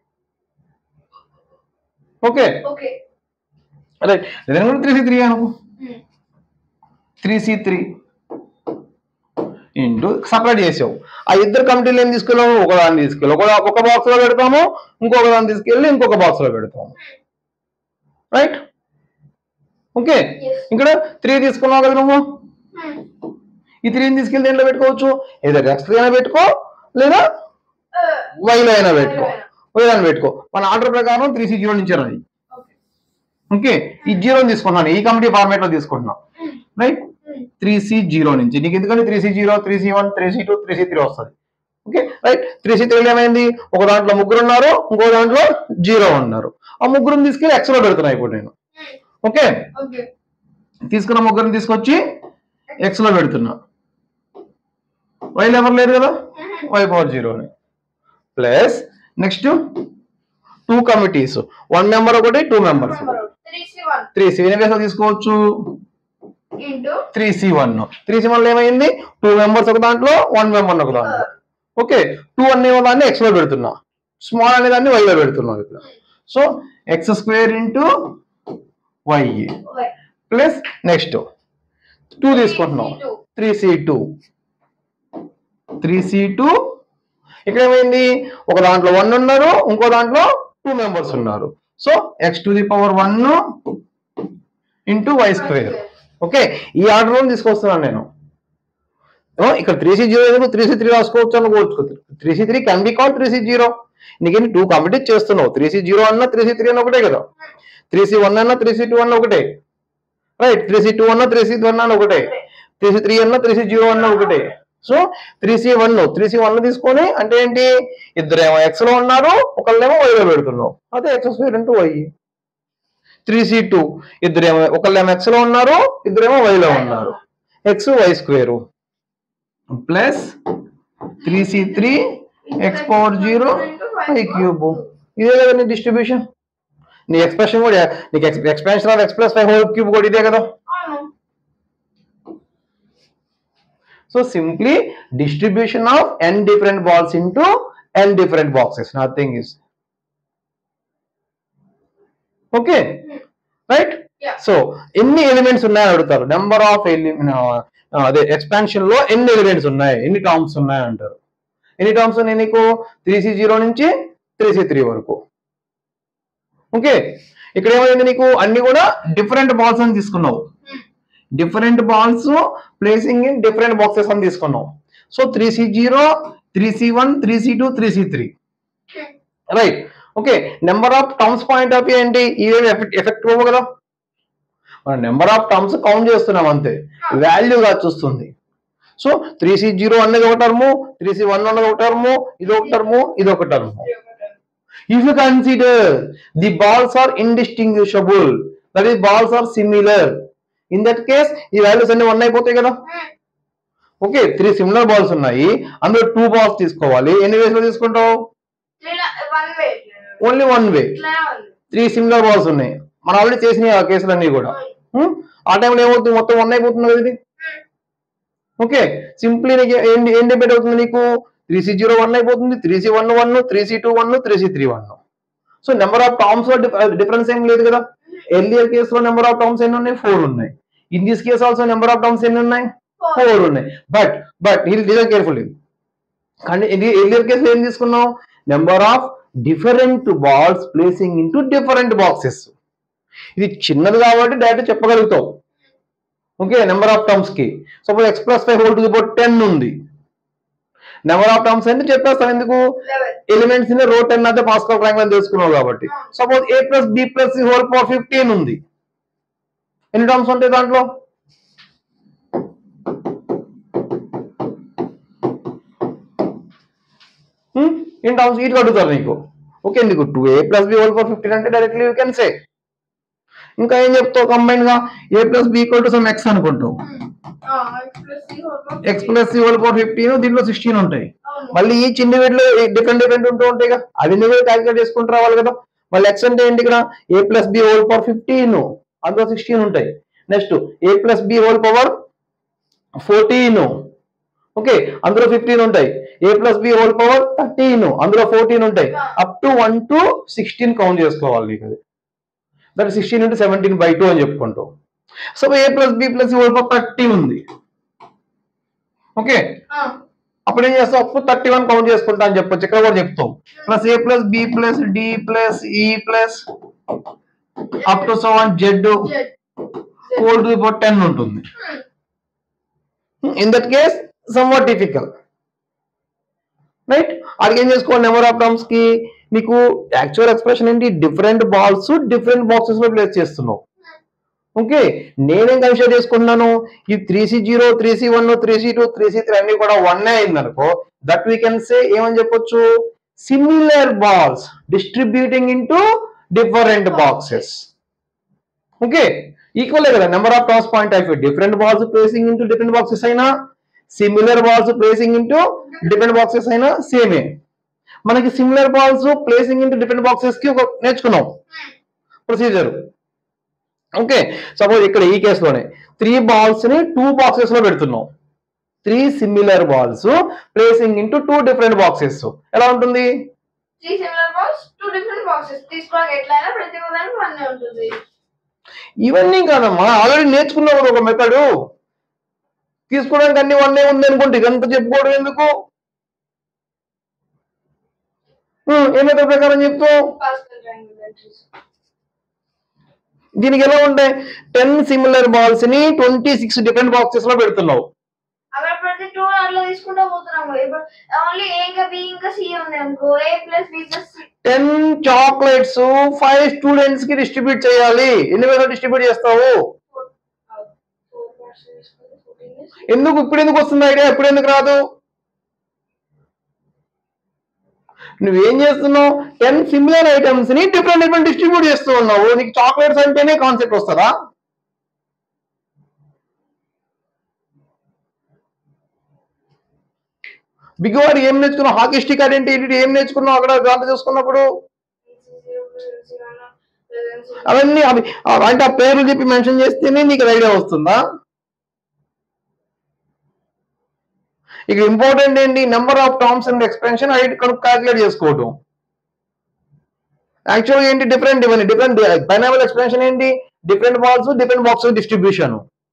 ఓకే okay రైట్ ఏదైనా కూడా త్రీ సి త్రీ అనుకో hmm. Three C three into separate చేసావు ఆ ఇద్దరు కమిటీలు ఏం తీసుకెళ్ళాము ఒక దాన్ని తీసుకెళ్ళి ఒక ఒక బాక్స్ లో పెడతాము ఇంకొక దాన్ని తీసుకెళ్ళి ఇంకొక బాక్స్ లో పెడతాము రైట్ ఓకే Yes. ఇక్కడ త్రీ తీసుకున్నావు కదా నువ్వు Hmm. ఈ త్రీని తీసుకెళ్ళి దేంట్లో పెట్టుకోవచ్చు ఏదో ఎక్స్ అయినా పెట్టుకో లేదా Uh, వైలో అయినా పెట్టుకో Y లో అయినా. వైలో పెట్టుకో మన ఆర్డర్ ప్రకారం త్రీ సి జీరో నుంచి రాయి okay ఓకే ఈ జీరోని తీసుకుంటున్నాను ఈ కమిటీ ఫార్మేట్ లో తీసుకుంటున్నాను Hmm. Right Hmm. Three C zero నుంచి నీకు ఎందుకంటే three C zero three C one three C two three C three వస్తుంది ఓకే రైట్ త్రీ సి త్రీలో ఏమైంది ఒక దాంట్లో ముగ్గురు ఉన్నారు ఇంకో దాంట్లో జీరో ఉన్నారు ఆ ముగ్గురుని తీసుకెళ్ళి ఎక్స్ లో పెడుతున్నా ఇప్పుడు నేను Hmm. ఓకే okay తీసుకున్న ముగ్గురిని తీసుకొచ్చి ఎక్స్ లో పెడుతున్నా వైలు ఎవరు లేరు కదా వై పవర్ జీరోని plus next two committees one member ఒకటి two members Number out. three c one three C ఎన్ని వేసాలు తీసుకోవచ్చు into three C one three C one ఏమైంది టూ మెంబర్స్ ఒక దాంట్లో వన్ మెంబర్ ఒక దాంట్లో ఓకే టూ అనే దాన్ని ఎక్స్ లో పెడుతున్నా స్మాల్ అనే దాన్ని వైలో పెడుతున్నా ఇక్కడ so x square into y y plus next two తీసుకుంటున్నాం C2. Three C two three C two ఇక్కడ ఏమైంది ఒక దాంట్లో వన్ ఉన్నారు ఇంకో దాంట్లో టూ మెంబర్స్ ఉన్నారు so x to the power one into y square okay ఈ ఆర్డర్లో తీసుకొస్తున్నాను నేను ఏమో ఇక్కడ three C zero three C three రాసుకోవచ్చు అనుకోవచ్చు three C three can be call three C zero నీకు టూ కంప్లీట్ చేస్తున్నావు త్రీ సి జీరో అన్న త్రీ సి త్రీ అన్న ఒకటే కదా త్రీ సి వన్ అన్న త్రీ సి టూ అన్న ఒకటే రైట్ త్రీ సి టూ అన్న త్రీ సి వన్ అన్న ఒకటే త్రీ సి త్రీ అన్న త్రీ సి జీరో అన్న ఒకటే so three C one three C one తీసుకొని అంటే ఏంటి ఇద్దరేమో ఎక్స్ లో ఉన్నారు ఒకళ్ళేమో y లో పెడుతున్నావు అదే x square into y three C two ఇద్దరేమో ఒకళ్ళేమో ఎక్స్ లో ఉన్నారు ఇద్దరేమో y లో ఉన్నారు x y square plus three C three x power zero I cube ఇదే కదా నీ డిస్ట్రిబ్యూషన్ నీ ఎక్స్ప్రెషన్ కూడా నీకు expansion of x plus five whole cube కూడా ఇదే కదా అవును so simply distribution of n different balls into n different boxes nothing is okay right Yeah. So ఎన్ని ఎలిమెంట్స్ ఉన్నాయని అడుగుతారు నెంబర్ ఆఫ్ అదే ఎక్స్పాన్షన్ లో ఎన్ని ఎలిమెంట్స్ ఉన్నాయి ఎన్ని టర్మ్స్ ఉన్నాయి అంటారు ఎన్ని టర్మ్స్ ఉన్నాయి నీకు త్రీ సి జీరో నుంచి త్రీ సి త్రీ వరకు ఓకే ఇక్కడ ఏమైంది నీకు అన్ని కూడా డిఫరెంట్ బాల్స్ అని తీసుకున్నావు different balls placing in different boxes అని తీసుకున్నావు so three C zero three C one three C two three C three right okay number of terms point of view ఏంటి ఇవేమి ఎఫెక్ట్ అవ్వ కదా మనం నెంబర్ ఆఫ్ టర్మ్స్ కౌంట్ చేస్తున్నాం అంతే వాల్యూగా చూస్తుంది సో త్రీ సి జీరో అన్నది ఒక టర్ము త్రీ సి వన్ అన్నది ఒక టర్ము ఇది ఒక టర్ము ఇది ఒక term if you consider the balls are indistinguishable that is balls are similar in that case ఈ వాల్యూస్ అన్ని వన్ అయిపోతాయి కదా ఓకే త్రీ సిమిలర్ బాల్స్ ఉన్నాయి అందులో టూ బాల్స్ తీసుకోవాలి ఎన్ని వేస్ లో తీసుకుంటావు one way only one way ఇట్లా ఉంది త్రీ సిమిలర్ బాల్స్ ఉన్నాయి మనం ఆల్రెడీ చేసినాయి ఆ కేసులన్నీ కూడా Hmm? ఆ టైంలో ఏమవుతుంది మొత్తం వన్ అయిపోతుంది కదా ఇది ఓకే సింప్లీ నీకు ఏం ఏం డిబేట్ అవుతుంది నీకు త్రీ సి జీరో వన్ అయిపోతుంది three C one one three C two one three C three one so number of terms లో డిఫరెన్స్ ఏం లేదు కదా ఎర్లియర్ కేసులో నెంబర్ ఆఫ్ టర్మ్స్ ఎన్ని ఉన్నాయి ఫోర్ ఉన్నాయి in this case also number of terms ఎన్ని ఉన్నాయి ఫోర్ ఉన్నాయి బట్ బట్ ఈ లిజన్ కేర్ఫుల్లీ కానీ ఇది ఎర్లియర్ కేసులో ఏం తీసుకున్నాం number of different balls placing into different boxes ఇది చిన్నది కాబట్టి డైరెక్ట్ చెప్పగలుగుతావు ఓకే నెంబర్ ఆఫ్ టర్మ్స్ కి suppose x plus five whole to the power ten ఉంది నెంబర్ ఆఫ్ టర్మ్స్ ఎందుకు చెప్పేస్తాం ఎందుకు లెవెన్ ఎలిమెంట్స్ ని రో టెన్ అయితే పాస్కల్ ర్యాంక్ అని తెలుసుకున్నావు కాబట్టి suppose A plus B plus whole power fifteen ఉంది ఎన్ని టర్మ్స్ ఉంటాయి దాంట్లో Hmm? ఎన్ని టర్మ్స్ ఇటు అడుగుతారు నీకు ఓకే నీకు two A plus B whole power fifteen అంటే డైరెక్ట్లీ యూ కెన్ సే ఇంకా ఏం చెప్తావు కంబైన్ గా A plus B equal to some x అనుకుంటావు x plus C whole power fifteen దీంట్లో సిక్స్టీన్ ఉంటాయి అవును మళ్ళీ ఈ చిన్న వీటిలో డిఫరెంట్ డిఫరెంట్ ఉంటూ ఉంటాయి కదా అవి నువ్వే క్యాలిక్యులేట్ చేసుకుంటూ రావాలి కదా మళ్ళీ ఎక్స్ అంటే ఏంటి ఇక్కడ A plus B whole power fifteen అందులో సిక్స్టీన్ ఉంటాయి next A plus B whole power fourteen okay అందులో ఫిఫ్టీన్ ఉంటాయి A plus B whole power thirteen అందులో ఫోర్టీన్ ఉంటాయి up to one to sixteen count చేసుకోవాలి నీకు అది that sixteen into seventeen by two అని చెప్పుకుంటావు so A plus B plus whole power thirty ఉంది ఓకే అప్పుడు ఏం చేస్తావు అప్పుడు థర్టీ వన్ కౌంట్ చేసుకుంటా అని చెప్పొచ్చు ఇక్కడ కూడా చెప్తావు plus A plus B plus D plus E plus up to seven Z whole to power ten ఉంటుంది in that case somewhat difficult right అది ఏం చేసుకోవాలి నెంబర్ ఆఫ్ టర్మ్స్ కి నీకు యాక్చువల్ ఎక్స్ప్రెషన్ ఏంటి డిఫరెంట్ బాల్స్ డిఫరెంట్ బాక్సెస్ లో ప్లేస్ చేస్తున్నావు ఓకే నేనేం కన్సిడర్ చేసుకుంటున్నాను ఈ three C zero three C one three C two three C three అన్ని కూడా వన్ అయింది అనుకో దట్ వీ కెన్ సే ఏమని చెప్పొచ్చు similar balls distributing into different boxes okay equal కదా number of terms point of different balls placing into different boxes అయినా similar balls placing into different boxes అయినా సేమే మనకి similar balls placing into different boxes కి ఒక నేర్చుకున్నాం ప్రొసీజర్ ఓకే సపోజ్ ఇక్కడ ఈ కేసులోనే త్రీ బాల్స్ ని టూ బాక్సెస్ లో పెడుతున్నాం three similar balls placing into two different boxes ఎలా ఉంటుంది three similar box two different boxes తీసుకోవడానికి ఎట్లయినా ప్రతి ఒక్కదానికి వన్ ఉంటుంది ఇవన్నీ కాదమ్మా ఆల్రెడీ నేర్చుకున్నావు కదా ఒక మెథడ్ తీసుకోవడానికి అన్ని వన్ ఉంది అనుకుంటే ఇదంతా చెప్పుకోవడం ఎందుకు హ్మ్, ఏ మెథడ్ ప్రకారం చెప్తావు పాస్కల్ ట్రయాంగిల్ మ్యాట్రిక్స్ దీనికి ఎలా ఉంటాయి టెన్ సిమిలర్ బాల్స్ ని ట్వంటీ సిక్స్ డిఫరెంట్ బాక్సెస్ లో పెడుతున్నావు అక్కడ ప్రతి టూ అట్లా తీసుకుంటూ పోతున్నాము ఇప్పుడు ఓన్లీ ఏ ఇంకా బి ఇంకా సి ఉంది అనుకో A plus B plus C ten chocolates five students కి డిస్ట్రిబ్యూట్ చేయాలి ఎన్ని వేల డిస్ట్రిబ్యూట్ చేస్తావు ఫోర్ పార్ట్స్ తీసుకుంటే ఫోర్టీన్ ఎందుకు ఇప్పుడు ఎందుకు వస్తుంది ఐడియా ఇప్పుడు ఎందుకు రాదు నువ్వేం చేస్తున్నావు టెన్ సిమిలర్ ఐటమ్స్ ని డిఫరెంట్ డిఫరెంట్ డిస్ట్రిబ్యూట్ చేస్తూ ఉన్నావు నీకు చాక్లెట్స్ అంటేనే కాన్సెప్ట్ వస్తుందా బిగ్ వాడు ఏం నేర్చుకున్నావు హాకీ స్టిక్ ఐడెంటిటీ ఏం నేర్చుకున్నావు అక్కడ దాంట్లో చూసుకున్నప్పుడు అవన్నీ అవి అవి అంటే ఆ పేర్లు చెప్పి మెన్షన్ చేస్తేనే నీకు ఐడియా వస్తుందా ఇక ఇంపార్టెంట్ ఏంటి number of terms and expansion ఐడి కనుక క్యాలిక్యులేట్ చేసుకోవటం యాక్చువల్గా ఏంటి డిఫరెంట్ ఇవన్నీ డిఫరెంట్ బైనాబుల్ ఎక్స్పెన్షన్ ఏంటి different balls different box distribution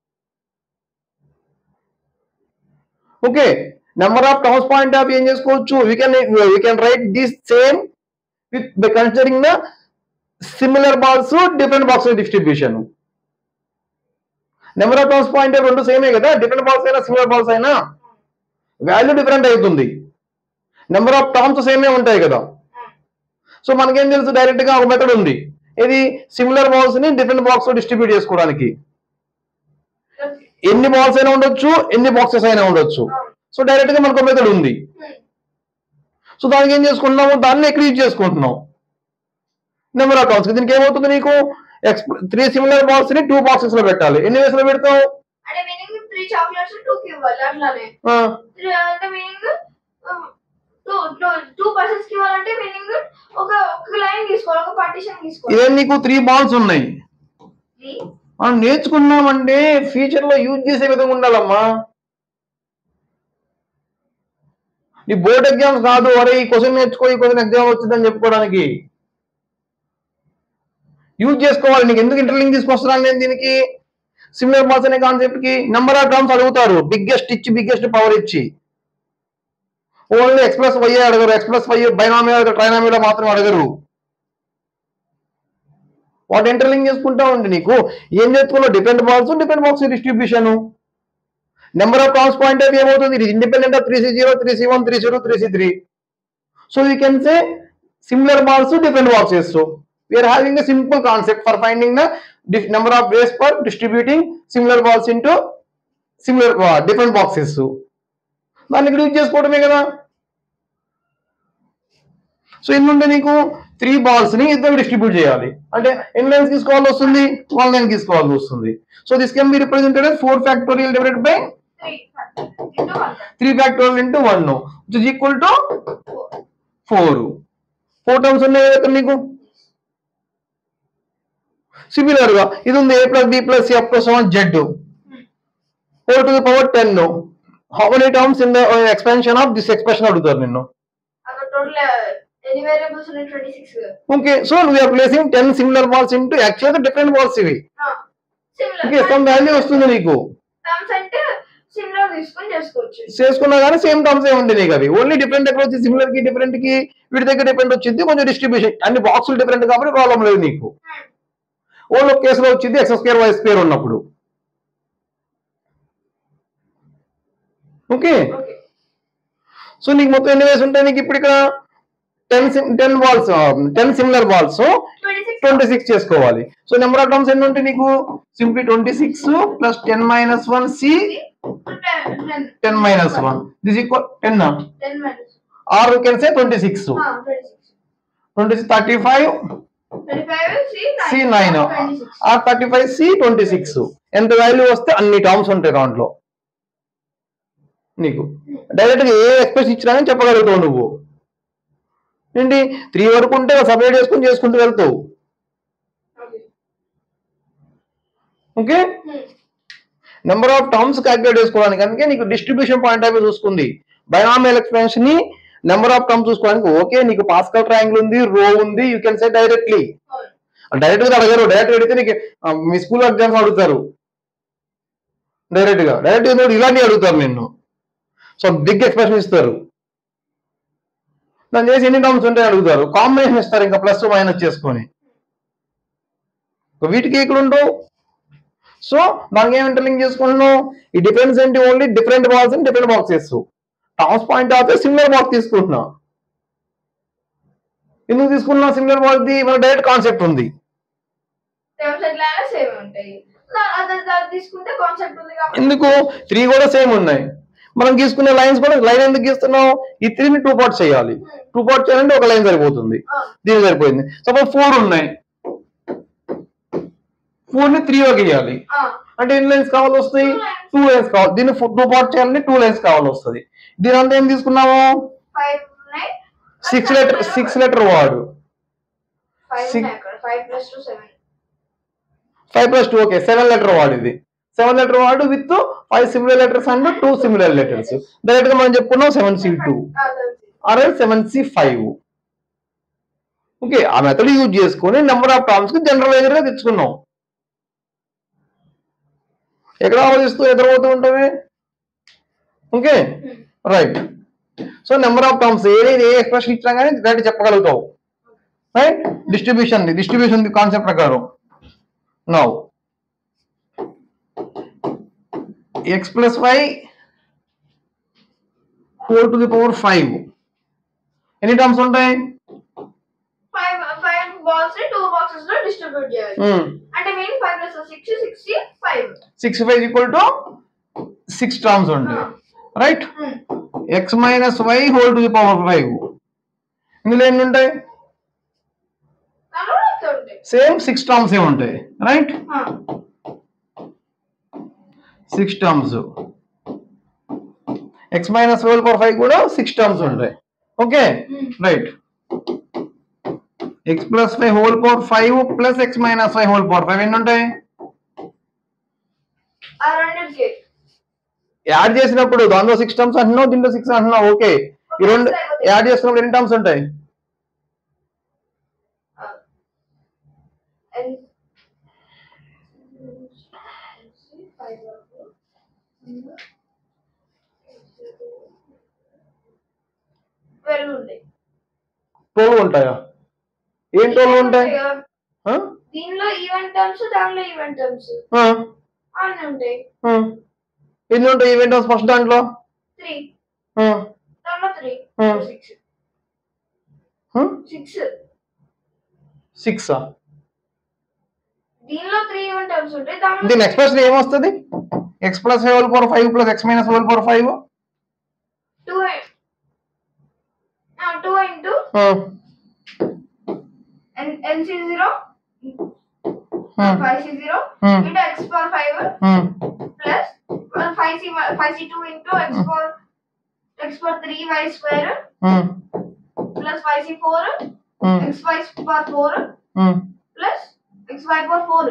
okay number of terms point of ఏం చేసుకోవచ్చు we can we can right this same with by considering the similar balls different box distribution number of terms point రెండు సేమే కదా డిఫరెంట్ బాల్స్ అయినా సిమిలర్ బాల్స్ అయినా వాల్యూ డిఫరెంట్ అవుతుంది నెంబర్ ఆఫ్ టర్మ్స్ సేమే ఉంటాయి కదా సో మనకేం తెలుసు డైరెక్ట్ గా ఒక మెథడ్ ఉంది ఇది సిమిలర్ బాల్స్ ని డిఫరెంట్ బాక్స్ లో డిస్ట్రిబ్యూట్ చేసుకోవడానికి ఎన్ని బాల్స్ అయినా ఉండొచ్చు ఎన్ని బాక్సెస్ అయినా ఉండొచ్చు సో డైరెక్ట్ గా మనకు మెథడ్ ఉంది సో దానికి ఏం చేసుకుంటున్నాము దాన్ని ఎక్కడ యూజ్ చేసుకుంటున్నాం నెంబర్ ఆఫ్ టర్మ్స్ దీనికి ఏమవుతుంది నీకు త్రీ సిమిలర్ బాల్స్ ని టూ బాక్సెస్ లో పెట్టాలి ఎన్ని వేస్ లో పెడతావు అంటే మీనింగ్ త్రీ చాక్లెట్స్ టూ కి ఇవ్వాలి అట్లానే ఆ, త్రీ అంటే meaning two two two persons కి ఇవ్వాలంటే మీనింగ్ ఒక ఒక లైన్ తీసుకోవాలి ఒక పార్టీషన్ తీసుకోవాలి ఇదే నీకు త్రీ బాల్స్ ఉన్నాయి Three. మనం నేర్చుకున్నామంటే ఫ్యూచర్ లో యూజ్ చేసే విధంగా ఉండాలమ్మా నీ బోర్డ్ ఎగ్జామ్స్ కాదు అరే ఈ క్వశ్చన్ నేర్చుకో ఈ క్వశ్చన్ ఎగ్జామ్ వచ్చిందని చెప్పుకోవడానికి యూజ్ చేసుకోవాలి నీకు ఎందుకు ఇంటర్లింక్ తీసుకొస్తున్నాను నేను దీనికి సిమిలర్ బాల్స్ అనే కాన్సెప్ట్ కి నెంబర్ ఆఫ్ టర్మ్స్ అడుగుతారు బిగ్గెస్ట్ ఇచ్చి బిగ్గెస్ట్ పవర్ ఇచ్చి ఓన్లీ ఎక్స్ప్రెస్ వై అడగరు ఎక్స్ప్రెస్ వై బైనామియో ట్రైనామియో మాత్రం అడగరు వాటి ఇంటర్లింక్ చేసుకుంటా ఉంది నీకు ఏం నేర్చుకున్నావు different balls different box distribution number of terms point of ఏమవుతుంది ఇది independent of three C zero three C one three zero three C three so you can say similar balls different boxes we are having a simple concept for finding the number of ways for distributing similar balls into similar different boxes దాన్ని ఇక్కడ యూజ్ చేసుకోవడమే కదా సో ఏంటంటే నీకు త్రీ బాల్స్ ని ఇద్దరు డిస్ట్రిబ్యూట్ చేయాలి అంటే ఎన్ని లైన్స్ తీసుకోవాల్సి వస్తుంది వన్ లైన్ తీసుకోవాల్సి వస్తుంది so this can be represented four factorial divided by three into one three factorial into one which is equal to four four four terms ఉన్నాయి కదా ఇక్కడ నీకు సిమిలర్ గా ఇది ఉంది A plus B plus F plus one Z four to the power ten how many terms in the expansion of this expression అడుగుతారు నిన్ను అక్కడ టోటల్ ఎన్ని వేరియబుల్స్ ఉన్నాయి twenty six okay so we are placing ten similar balls into యాక్చువల్గా డిఫరెంట్ బాల్స్ ఇవి ఓకే సమ్ సిమిలర్ వాల్యూ వస్తుంది నీకు టర్మ్స్ అంటే సిమిలర్ తీసుకొని చేసుకోవచ్చు చేసుకున్నా కానీ సేమ్ టర్మ్స్ ఏ ఉంది నీకు అవి ఓన్లీ డిఫరెంట్ ఎక్కడ వచ్చి సిమిలర్ కి డిఫరెంట్ కి వీటి దగ్గర డిఫరెంట్ వచ్చింది కొంచెం డిస్ట్రిబ్యూషన్ అన్ని బాక్సులు డిఫరెంట్ కాబట్టి ప్రాబ్లం లేదు నీకు ఓన్లీ ఒక కేసులో వచ్చింది ఎక్స్ స్క్వేర్ వై స్క్వేర్ ఉన్నప్పుడు ఓకే ఓకే సో నీకు మొత్తం ఎన్ని వేస్ ఉంటాయి నీకు ఇప్పుడు ఇక్కడ ten ten balls ten similar balls twenty six twenty six చేసుకోవాలి సో నెంబర్ ఆఫ్ టర్మ్స్ ఎన్ని ఉంటాయి నీకు simply twenty six plus ten minus one C ten ten minus one this equal ten ten minus or you can say twenty six twenty six twenty six thirty five twenty five C C nine twenty six or thirty five C twenty six ఎంత వాల్యూ వస్తే అన్ని టర్మ్స్ ఉంటాయి దాంట్లో నీకు డైరెక్ట్ గా ఏ ఎక్స్ప్రెస్ ఇచ్చినా కానీ చెప్పగలుగుతావు నువ్వు ఏంటి త్రీ వరకు ఉంటే సపరేట్ చేసుకుని చేసుకుంటూ వెళ్తావు okay okay number of terms calculate చేసుకోవడానికి అందుకే నీకు డిస్ట్రిబ్యూషన్ పాయింట్ ఆఫ్ వ్యూ చూసుకుంది బైనామియల్ ఎక్స్పెన్షన్ ని నెంబర్ ఆఫ్ టర్మ్స్ చూసుకోవడానికి ఓకే నీకు పాస్కల్ ట్రయాంగిల్ ఉంది రో ఉంది you can say directly direct గా అడగరు డైరెక్ట్ అడిగితే నీకు ఆ, మీ స్కూల్ ఎగ్జామ్స్ అడుగుతారు డైరెక్ట్ గా డైరెక్ట్ గా ఇలాంటివి అడుగుతారు నిన్ను సో బిగ్ ఎక్స్ప్రెషన్ ఇస్తారు దాన్ని చేసి ఎన్ని టర్మ్స్ ఉంటాయి అడుగుతారు కాంబినేషన్ ఇస్తారు ఇంకా ప్లస్ మైనస్ చేసుకొని వీటికి ఇక్కడ ఉండవు సో దానికి ఏం ఇంటర్లింక్ చేసుకుంటున్నావు ఈ డిఫరెన్స్ ఏంటి only different balls and different boxes toss point of similar box తీసుకుంటున్నా ఎందుకు తీసుకున్నా సిమిలర్ బాక్స్ ది మన డైరెక్ట్ కాన్సెప్ట్ ఉంది టర్మ్స్ ఎట్లా అయినా సేమ్ ఉంటాయి దా- అది అది తీసుకుంటే కాన్సెప్ట్ ఉంది కాబట్టి ఎందుకు త్రీ కూడా సేమ్ ఉన్నాయి మనం గీసుకునే లైన్స్ కూడా లైన్ ఎందుకు గీస్తున్నాం ఈ త్రీని టూ పార్ట్ చేయాలి టూ పార్ట్ చేయాలంటే ఒక లైన్ సరిపోతుంది ఆ, దీనికి సరిపోయింది సపోజ్ ఫోర్ ఉన్నాయి ఫోర్ ని త్రీ గీయాలి ఆ, అంటే ఎన్ని లైన్స్ కావాలి వస్తాయి టూ లైన్స్ కావాలి దీన్ని టూ పార్ట్ చేయాలంటే టూ లైన్స్ కావాలి వస్తుంది దీని అంతా ఏం తీసుకున్నాము ఫైవ్ ఉన్నాయి సిక్స్ లెటర్ సిక్స్ లెటర్ వాడు ఫైవ్ six- ఉన్నాయి అక్కడ five plus two seven five plus two okay seven letter వాడు ఇది సెవెన్ లెటర్ వాడు with five similar letters and two similar letters direct గా మనం చెప్పుకున్నాం seven C two or seven C five okay ఆ మెథడ్ యూజ్ చేసుకొని నెంబర్ ఆఫ్ టర్మ్స్ కి జనరలైజర్ గా తెచ్చుకున్నాం ఎక్కడ ఆలోచిస్తూ ఎదురవుతూ ఉంటామే okay right so number of terms ఏది ఏ ఎక్స్ప్రెషన్ ఇచ్చినా కానీ డైరెక్ట్ చెప్పగలుగుతావు రైట్ డిస్ట్రిబ్యూషన్ డిస్ట్రిబ్యూషన్ కాన్సెప్ట్ ప్రకారం now X plus Y four to the power five ఎన్ని టర్మ్స్ ఉంటాయి ఫైవ్ ఫైవ్ బాల్స్ ని టూ బాక్సెస్ లో డిస్ట్రిబ్యూట్ చేయాలి అంటే main five plus six sixty five six five equal to six terms ఉంటాయి right X minus why whole to the power five ఇందులో ఎన్ని ఉంటాయి దానిలో ఇంకా ఉంటాయి సేమ్ సిక్స్ టర్మ్స్ ఏ ఉంటాయి రైట్ ఆ, six terms X minus whole power five కూడా సిక్స్ టర్మ్స్ ఉంటాయి okay right X plus five whole power five plus X minus five whole power five ఎన్ని ఉంటాయి ఆ రెండింటికి యాడ్ చేసినప్పుడు దాంట్లో సిక్స్ టర్మ్స్ అంటున్నావు దీంట్లో సిక్స్ అంటున్నావు ఓకే ఈ రెండు యాడ్ చేసినప్పుడు ఎన్ని టర్మ్స్ ఉంటాయి ఆ. And- ఫైవ్ వరకు. ట్వెల్వ్ ఉంటాయి ట్వెల్వ్ ఉంటాయా ఏం ట్వెల్వ్ ఉంటాయి కదా. ఆ? దీనిలో ఈవెంట్ టర్మ్స్ దానిలో ఈవెంట్ టర్మ్స్ ఆ, అన్నీ ఉంటాయి ఆ. ఎన్ని ఉంటాయి ఈవెంట్ టర్మ్స్ ఫస్ట్ దాంట్లో త్రీ ఆ, దానిలో త్రీ Hmm. సిక్స్ ఆ? సిక్స్ సిక్సా దీనిలో త్రీ ఈవెంట్ టర్మ్స్ ఉంటాయి దానిలో దీని ఎక్స్ప్రెషన్ ఏమొస్తుంది X plus whole power five plus X minus whole power five two two into N C zero five C zero Hmm. Into X power five plus five C five C two into X power X power three Y square plus five C four X Y power four plus X Y power four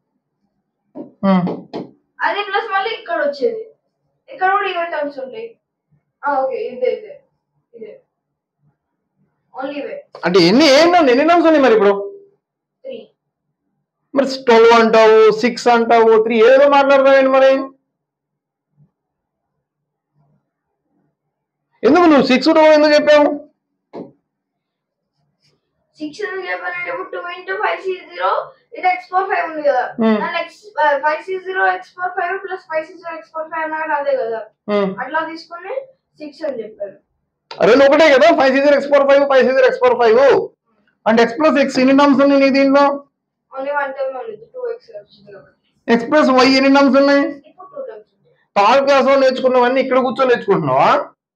అది ప్లస్ మళ్ళీ ఇక్కడ వచ్చేది ఇక్కడ కూడా ఈవెంట్ టర్మ్స్ ఉంటాయి ఓకే ఇదే ఇదే ఇదే ఓన్లీ ఇవే అంటే ఎన్ని ఏంటో ఎన్ని టర్మ్స్ ఉన్నాయి మరి ఇప్పుడు త్రీ మరి ట్వెల్వ్ అంటావు సిక్స్ అంటావు త్రీ ఏదో మాట్లాడతావేంటి మరి ఎందుకు నువ్వు సిక్స్ టూ ఎందుకు చెప్పావు సిక్స్ ఎందుకు చెప్పానంటే ఇప్పుడు two into five C zero ఇది ఎక్స్ పవర్ ఫైవ్ ఉంది కదా Hmm. దాని X five C zero X power five plus five C zero X power five అన్నా అదే కదా ఉమ్. అట్లా తీసుకొని సిక్స్ అని చెప్పారు రెండు ఒకటే కదా five C zero X four five five C zero X four five అంటే ఎక్స్ ప్లస్ ఎక్స్ ఎన్ని టర్మ్స్ ఉన్నాయి నీ దీంట్లో ఓన్లీ వన్ టైం ఉంది టూ ఎక్స్ వచ్చింది కాబట్టి ఎక్స్ ప్లస్ వై ఎన్ని టర్మ్స్ ఉన్నాయి ఇప్పుడు టూ టైమ్స్ ఉంది థర్డ్ క్లాస్ లో నేర్చుకున్నవన్నీ ఇక్కడ కూర్చొని నేర్చుకుంటున్నావా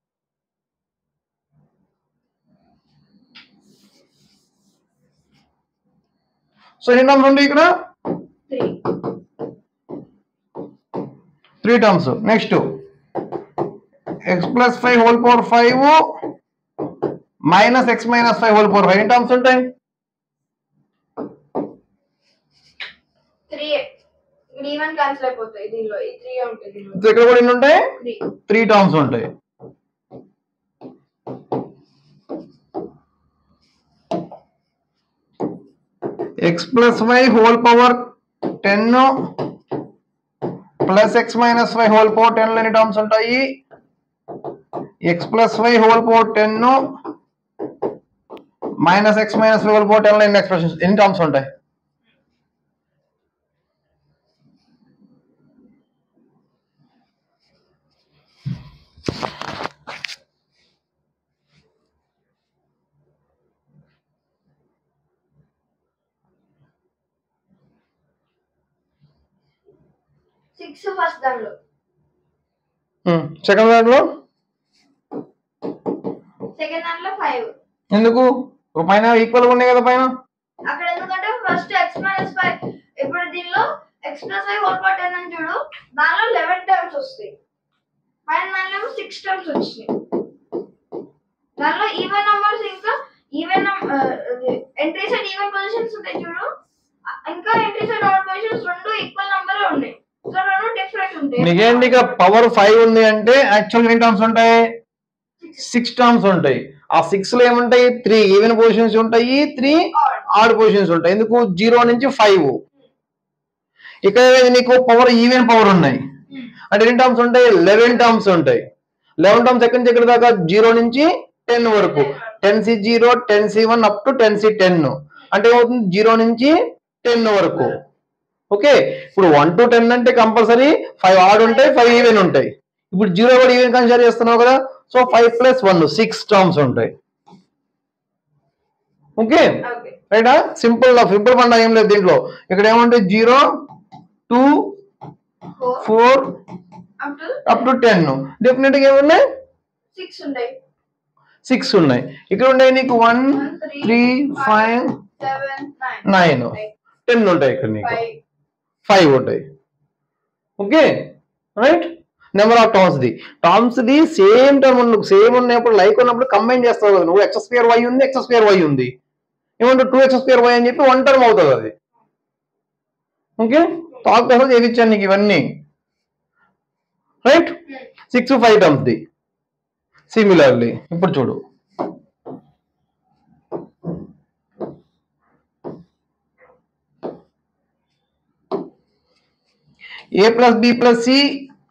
సో ఎన్ని టర్మ్స్ ఉంటాయి ఇక్కడ three three terms next X plus five whole power five minus X minus five whole power five ఎన్ని టర్మ్స్ ఉంటాయి త్రీ ఇక్కడ ఈవెన్ క్యాన్సిల్ అయిపోతాయి దీనిలో ఈ త్రీ ఉంటాయి దీనిలో ఇక్కడ కూడా ఎన్ని ఉంటాయి త్రీ త్రీ టర్మ్స్ ఉంటాయి X plus why whole power ten plus X minus why whole power ten ఎన్ని టర్మ్స్ ఉంటాయి X plus why whole power ten minus X minus why whole power ten ఎన్ని ఎక్స్ప్రెషన్స్ ఎన్ని టర్మ్స్ ఉంటాయి సిక్స్ ఫస్ట్ దానిలో సెకండ్ దాంట్లో సెకండ్ దాంట్లో ఫైవ్ ఎందుకు ఒక పైన ఈక్వల్ గా ఉన్నాయి కదా పైన అక్కడ ఎందుకంటే ఫస్ట్ ఎక్స్ మైనస్ ఫైవ్ ఇప్పుడు దీనిలో X plus five whole part అని చూడు దానిలో లెవెన్ టర్మ్స్ వస్తాయి పైన దానిలో సిక్స్ టర్మ్స్ వచ్చినాయి దానిలో ఈవెన్ నంబర్స్ ఇంకా even entries and even positions ఉంటాయి చూడు ఆ- ఇంకా ఎంట్రీస్ అండ్ ఆడ్ పొజిషన్స్ రెండు ఈక్వల్ నంబర్ ఉన్నాయి సో రెండు డిఫరెంట్ ఉంటాయి నీకేంటి ఇక పవర్ ఫైవ్ ఉంది అంటే యాక్చువల్ ఎన్ని టర్మ్స్ ఉంటాయి సిక్స్ టర్మ్స్ ఉంటాయి ఆ సిక్స్ లో ఏముంటాయి త్రీ ఈవెన్ పొజిషన్స్ ఉంటాయి త్రీ Odd. ఆడ్ పొజిషన్స్ ఉంటాయి ఎందుకు జీరో నుంచి ఫైవ్ ఇక్కడ నీకు పవర్ ఈవెన్ పవర్ ఉన్నాయి Hmm. అంటే ఎన్ని టర్మ్స్ ఉంటాయి లెవెన్ టర్మ్స్ ఉంటాయి లెవెన్ టర్మ్స్ ఎక్కడి నుంచి ఎక్కడి దాకా జీరో నుంచి టెన్ వరకు ten C zero ten C one up to ten C ten అంటే ఏమవుతుంది జీరో నుంచి టెన్ వరకు ఓకే ఇప్పుడు వన్ టు టెన్ అంటే కంపల్సరీ ఫైవ్ ఆడ్ ఉంటాయి ఫైవ్ ఈవెన్ ఉంటాయి ఇప్పుడు జీరో కూడా ఈవెన్ కన్సిడర్ చేస్తున్నావు కదా so five plus one six terms ఉంటాయి ఓకే ఓకే రైటా సింపుల్ సింపుల్ పండుగ ఏం లేదు దీంట్లో ఇక్కడ ఏమంటే zero two four four up to up to ten definite గా ఏమున్నాయి సిక్స్ ఉంటాయి సిక్స్ ఉన్నాయి ఇక్కడ ఉన్నాయి నీకు one three five seven nine nine ten ఉంటాయి ఇక్కడ నీకు ఫైవ్ ఫైవ్ ఉంటాయి okay right number of terms the terms the same term ఉన్న సేమ్ ఉన్నప్పుడు లైక్ ఉన్నప్పుడు కంబైన్ చేస్తావు కదా నువ్వు ఎక్స్ స్క్వేర్ వై ఉంది ఎక్స్ స్క్వేర్ వై ఉంది ఏమంటే టూ ఎక్స్ స్క్వేర్ వై అని చెప్పి వన్ టర్మ్ అవుతుంది అది ఓకే టాక్ కోసం చేయించాను నీకు ఇవన్నీ right six five terms the similarly ఇప్పుడు చూడు A plus B plus C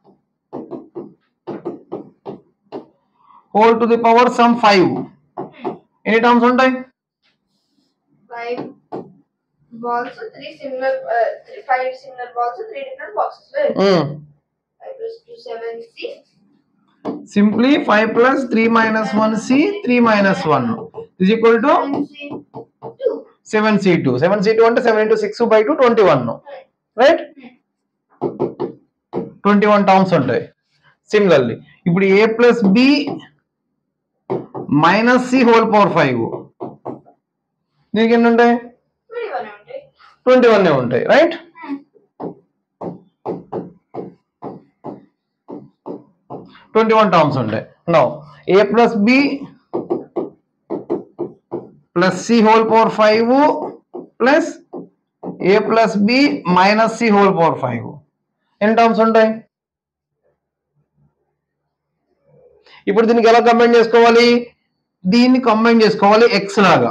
whole to the power some five ఎన్ని టర్మ్స్ ఉంటాయి five balls, three similar, uh, three, five similar balls, three different boxes. Right? Five plus two, seven, C. Simply five plus three minus one C three minus one is equal to Seven C, two. Seven C two seven C two అంటే seven into six by two twenty one right twenty one terms ఉంటాయి సిమిలర్లీ ఇప్పుడు A plus B minus C whole power five దీనికి ఎన్ని ఉంటాయి Twenty one ఉంటాయి. ట్వంటీ వన్ ఉంటాయి రైట్ ట్వంటీ వన్ టర్మ్స్ ఉంటాయి no A plus B plus C whole power five plus A plus B minus C whole power five ఎన్ని టర్మ్స్ ఉంటాయి ఇప్పుడు దీనికి ఎలా కంబైన్ చేసుకోవాలి దీన్ని కంబైన్ చేసుకోవాలి ఎక్స్ లాగా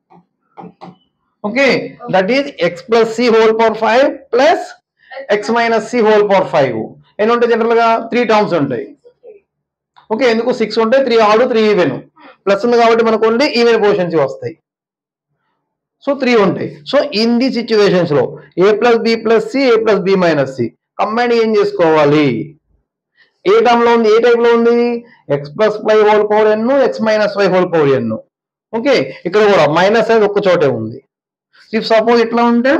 okay that is X plus C whole power five plus X minus C whole power five ఎన్ని ఉంటాయి జనరల్ గా త్రీ టర్మ్స్ ఉంటాయి ఓకే ఎందుకు సిక్స్ ఉంటాయి three odd three even plus ఉంది కాబట్టి మనకు ఓన్లీ ఈవెన్ పోర్షన్స్ వస్తాయి సో త్రీ ఉంటాయి సో ఇన్ ది సిచ్యువేషన్స్ లో A plus B plus C A plus B minus C combine ఏం చేసుకోవాలి ఏ టర్మ్ లో ఉంది ఏ టైప్ లో ఉంది X plus why whole power N X minus why whole power N okay ఇక్కడ కూడా మైనస్ అనేది ఒక్క చోటే ఉంది ఇఫ్ సపోజ్ ఎట్లా ఉంటే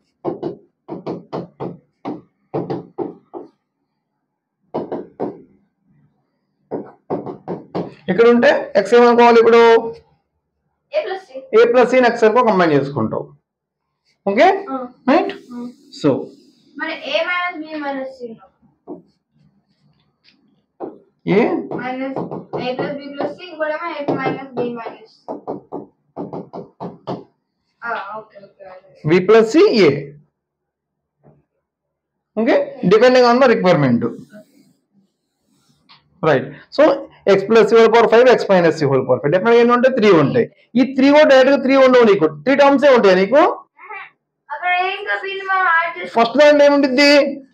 ఇక్కడ ఉంటే ఎక్స్ ఏమనుకోవాలి ఇప్పుడు A plus C. A plus C X వరకు కంబైన్ చేసుకుంటావు okay Uh, right uh. So మరి A minus B minus C. A Minus A plus B plus C ఇంకోటేమో A minus B minus. Ah, okay, okay. okay. B plus C A okay depending on the requirement right so X plus C whole power five X minus C whole power five definite ఎన్ని ఉంటాయి త్రీ ఉంటాయి ఈ త్రీ కూడా డైరెక్ట్ గా త్రీ ఉండవు నీకు త్రీ టర్మ్స్ ఏ ఉంటాయి నీకు అక్కడ A ఇంకా B ని మనం యాడ్ చేసి ఫస్ట్ దాంట్లో ఏముంటుంది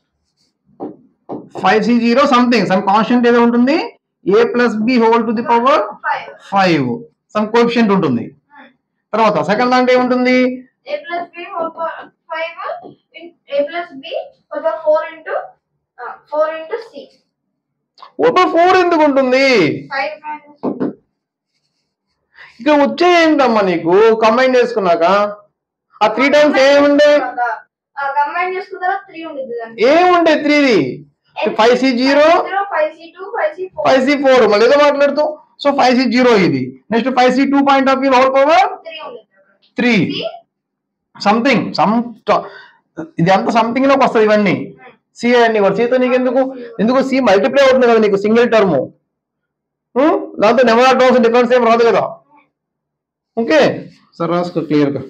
five C zero something sum constant ఏదో ఉంటుంది A plus B whole to the power five five sum coefficient ఉంటుంది తర్వాత సెకండ్ దాంట్లో ఏముంటుంది A plus B whole power five in A plus B whole power four into uh, four into C. Over four ఎందుకు ఉంటుంది Five minus ఇక్కడ వచ్చే ఏంటమ్మా నీకు కంబైన్ చేసుకున్నాక ఆ త్రీ టైమ్స్ ఏముండే కదా. కంబైన్ చేసుకున్న తర్వాత త్రీ ఉండేది దానికి ఏముండే త్రీది five C zero five C two five C four five C four మళ్ళీ ఏదో మాట్లాడుతావు సో ఫైవ్ సి జీరో ఇది next five C two point of view whole power three ఉండేది త్రీ సంథింగ్ సమ్ ఇది అంత సంథింగ్ లోకి వస్తుంది ఇవన్నీ సి అన్ని కూడా సితో నీకు ఎందుకు ఎందుకు సి మల్టిప్లై అవుతుంది కదా నీకు సింగిల్ టర్మ్ దాంతో నెంబర్ ఆఫ్ టర్మ్స్ డిఫరెన్స్ ఏం రాదు కదా ఓకే సార్ రాసుకో క్లియర్ గా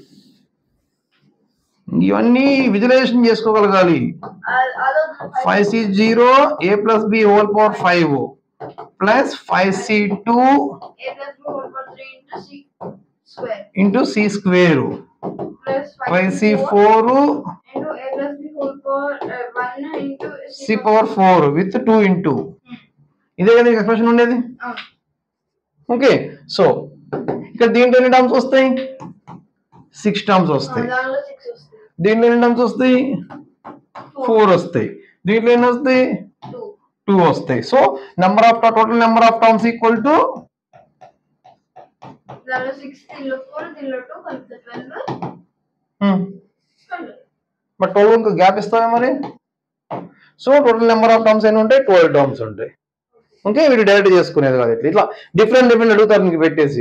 ఇవన్నీ విజువలైజేషన్ చేసుకోగలగాలి అదో five C zero A plus B whole power five plus five C two A plus B whole power three into C square into C square plus five C four into A plus B whole power one into C power four with two into ఇదే కదా ఎక్స్ప్రెషన్ ఉండేది ఓకే సో ఇక్కడ దీంట్లో ఎన్ని టర్మ్స్ వస్తాయి సిక్స్ టర్మ్స్ వస్తాయి దానిలో సిక్స్ వస్తుంది దీంట్లో ఎన్ని టర్మ్స్ వస్తాయి ఫోర్ వస్తాయి దీంట్లో ఎన్ని వస్తాయి టూ టూ వస్తాయి so number of total number of terms equal to దానిలో సిక్స్ దీనిలో ఫోర్ దీనిలో టూ కలిపితే ట్వెల్వ్ ట్వెల్వ్ బట్ ట్వెల్వ్ ఇంకా గ్యాప్ ఇస్తావే మరి so total number of terms ఎన్ని ఉంటాయి ట్వెల్వ్ టర్మ్స్ ఉంటాయి ఓకే వీడు డైరెక్ట్ చేసుకునేది కాదు ఇట్లా ఇట్లా డిఫరెంట్ డిఫరెంట్ అడుగుతారు నీకు పెట్టేసి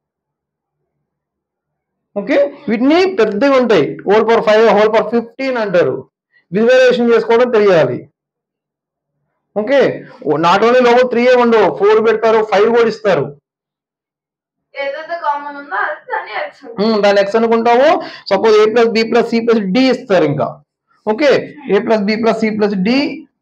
ఓకే వీటిని పెద్దగా ఉంటాయి whole power five whole power fifteen అంటారు విజువలైజేషన్ చేసుకోవడం తెలియాలి ఓకే నాట్ ఓన్లీ లోపల త్రీ ఏ ఉండవు ఫోర్ పెడతారు ఫైవ్ కూడా ఇస్తారు ఏదైతే కామన్ ఉందో అది దాన్ని ఎక్స్ ఉమ్, దాన్ని ఎక్స్ అనుకుంటాము suppose A plus B plus C plus D ఇస్తారు ఇంకా okay A plus B plus C plus D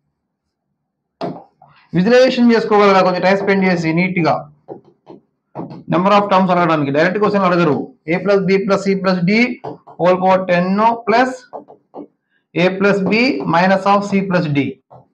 visualisation చేసుకోగలరా కొంచెం టైం స్పెండ్ చేసి నీట్ గా నెంబర్ ఆఫ్ టర్మ్స్ అడగడానికి డైరెక్ట్ క్వశ్చన్ అడగరు A plus B plus C plus D whole power ten plus A plus B minus of C plus D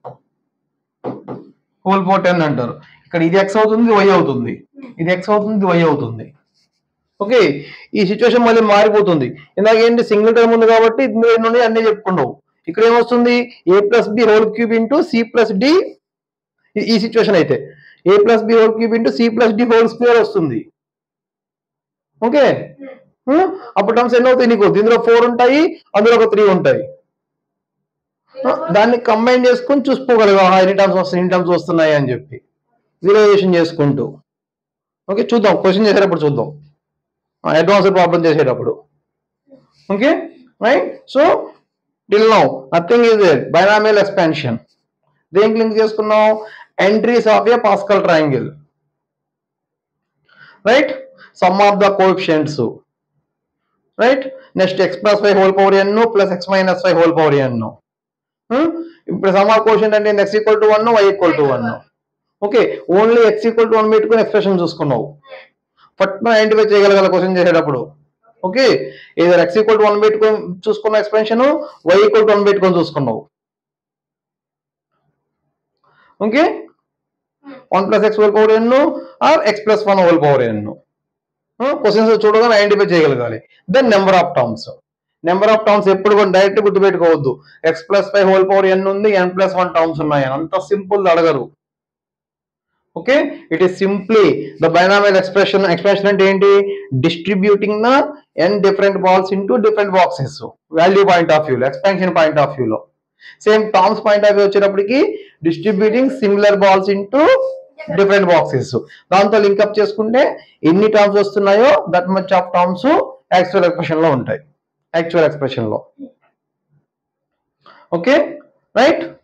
whole power ten అంటారు ఇక్కడ ఇది ఎక్స్ అవుతుంది వై అవుతుంది ఇది ఎక్స్ అవుతుంది వై అవుతుంది ఓకే ఈ సిచ్యువేషన్ మళ్ళీ మారిపోతుంది ఇందాక ఏంటి సింగిల్ టర్మ్ ఉంది కాబట్టి ఇందులో ఎన్ని ఉన్నాయి అన్ని చెప్పుకున్నావు ఇక్కడ ఏమొస్తుంది A plus B whole cube into C plus D ఈ సిచ్యువేషన్ అయితే A plus B whole cube into C plus D whole square వస్తుంది ఓకే హ్మ్? అప్పుడు టర్మ్స్ ఎన్ని అవుతాయి నీకు దీనిలో ఫోర్ ఉంటాయి అందులో ఒక త్రీ ఉంటాయి దాన్ని కంబైన్ చేసుకొని చూసుకోగలగా ఎన్ని టర్మ్స్ వస్తాయి ఎన్ని టర్మ్స్ వస్తున్నాయి అని చెప్పి విజువలైజేషన్ చేసుకుంటూ ఓకే చూద్దాం క్వశ్చన్ చేసేటప్పుడు చూద్దాం అడ్వాన్స్ ప్రాబ్లం చేసేటప్పుడు okay right so till now nothing is there binomial expansion దేనికి లింక్ చేసుకున్నాం entries of a Pascal triangle right sum of the coefficients right next X plus five whole power N plus X minus five whole power N ఇప్పుడు సమ్ ఆఫ్ కోషియంట్ అంటే X equal to one why equal to one okay only X equal to one పెట్టుకుని ఎక్స్ప్రెషన్ చూసుకున్నావు పట్న ఐడెంటిఫై చేయగలగాల క్వశ్చన్ చేసేటప్పుడు ఓకే ఏదో ఎక్స్ ఈక్వల్ టు వన్ పెట్టుకొని చూసుకున్న expansion Y equal to one పెట్టుకొని చూసుకున్నావు okay one plus X whole power N or X plus one whole power N questions చూడగానే ఐడెంటిఫై చేయగలగాలి then number of terms number of terms ఎప్పుడు కూడా డైరెక్ట్ గుర్తుపెట్టుకోవద్దు X plus five whole power N ఉంది ఎన్ ప్లస్ వన్ టర్మ్స్ ఉన్నాయి అని అంత సింపుల్ అడగరు okay it is simply the binomial expression expression అంటే ఏంటి distributing the N different balls into different boxes value point of వ్యూలో ఎక్స్పాన్షన్ పాయింట్ ఆఫ్ వ్యూలో same terms point of view వచ్చేటప్పటికి distributing similar balls into different boxes దాంతో లింకప్ చేసుకుంటే ఎన్ని టర్మ్స్ వస్తున్నాయో that much of terms actual expression లో ఉంటాయి యాక్చువల్ ఎక్స్ప్రెషన్ లో ఓకే రైట్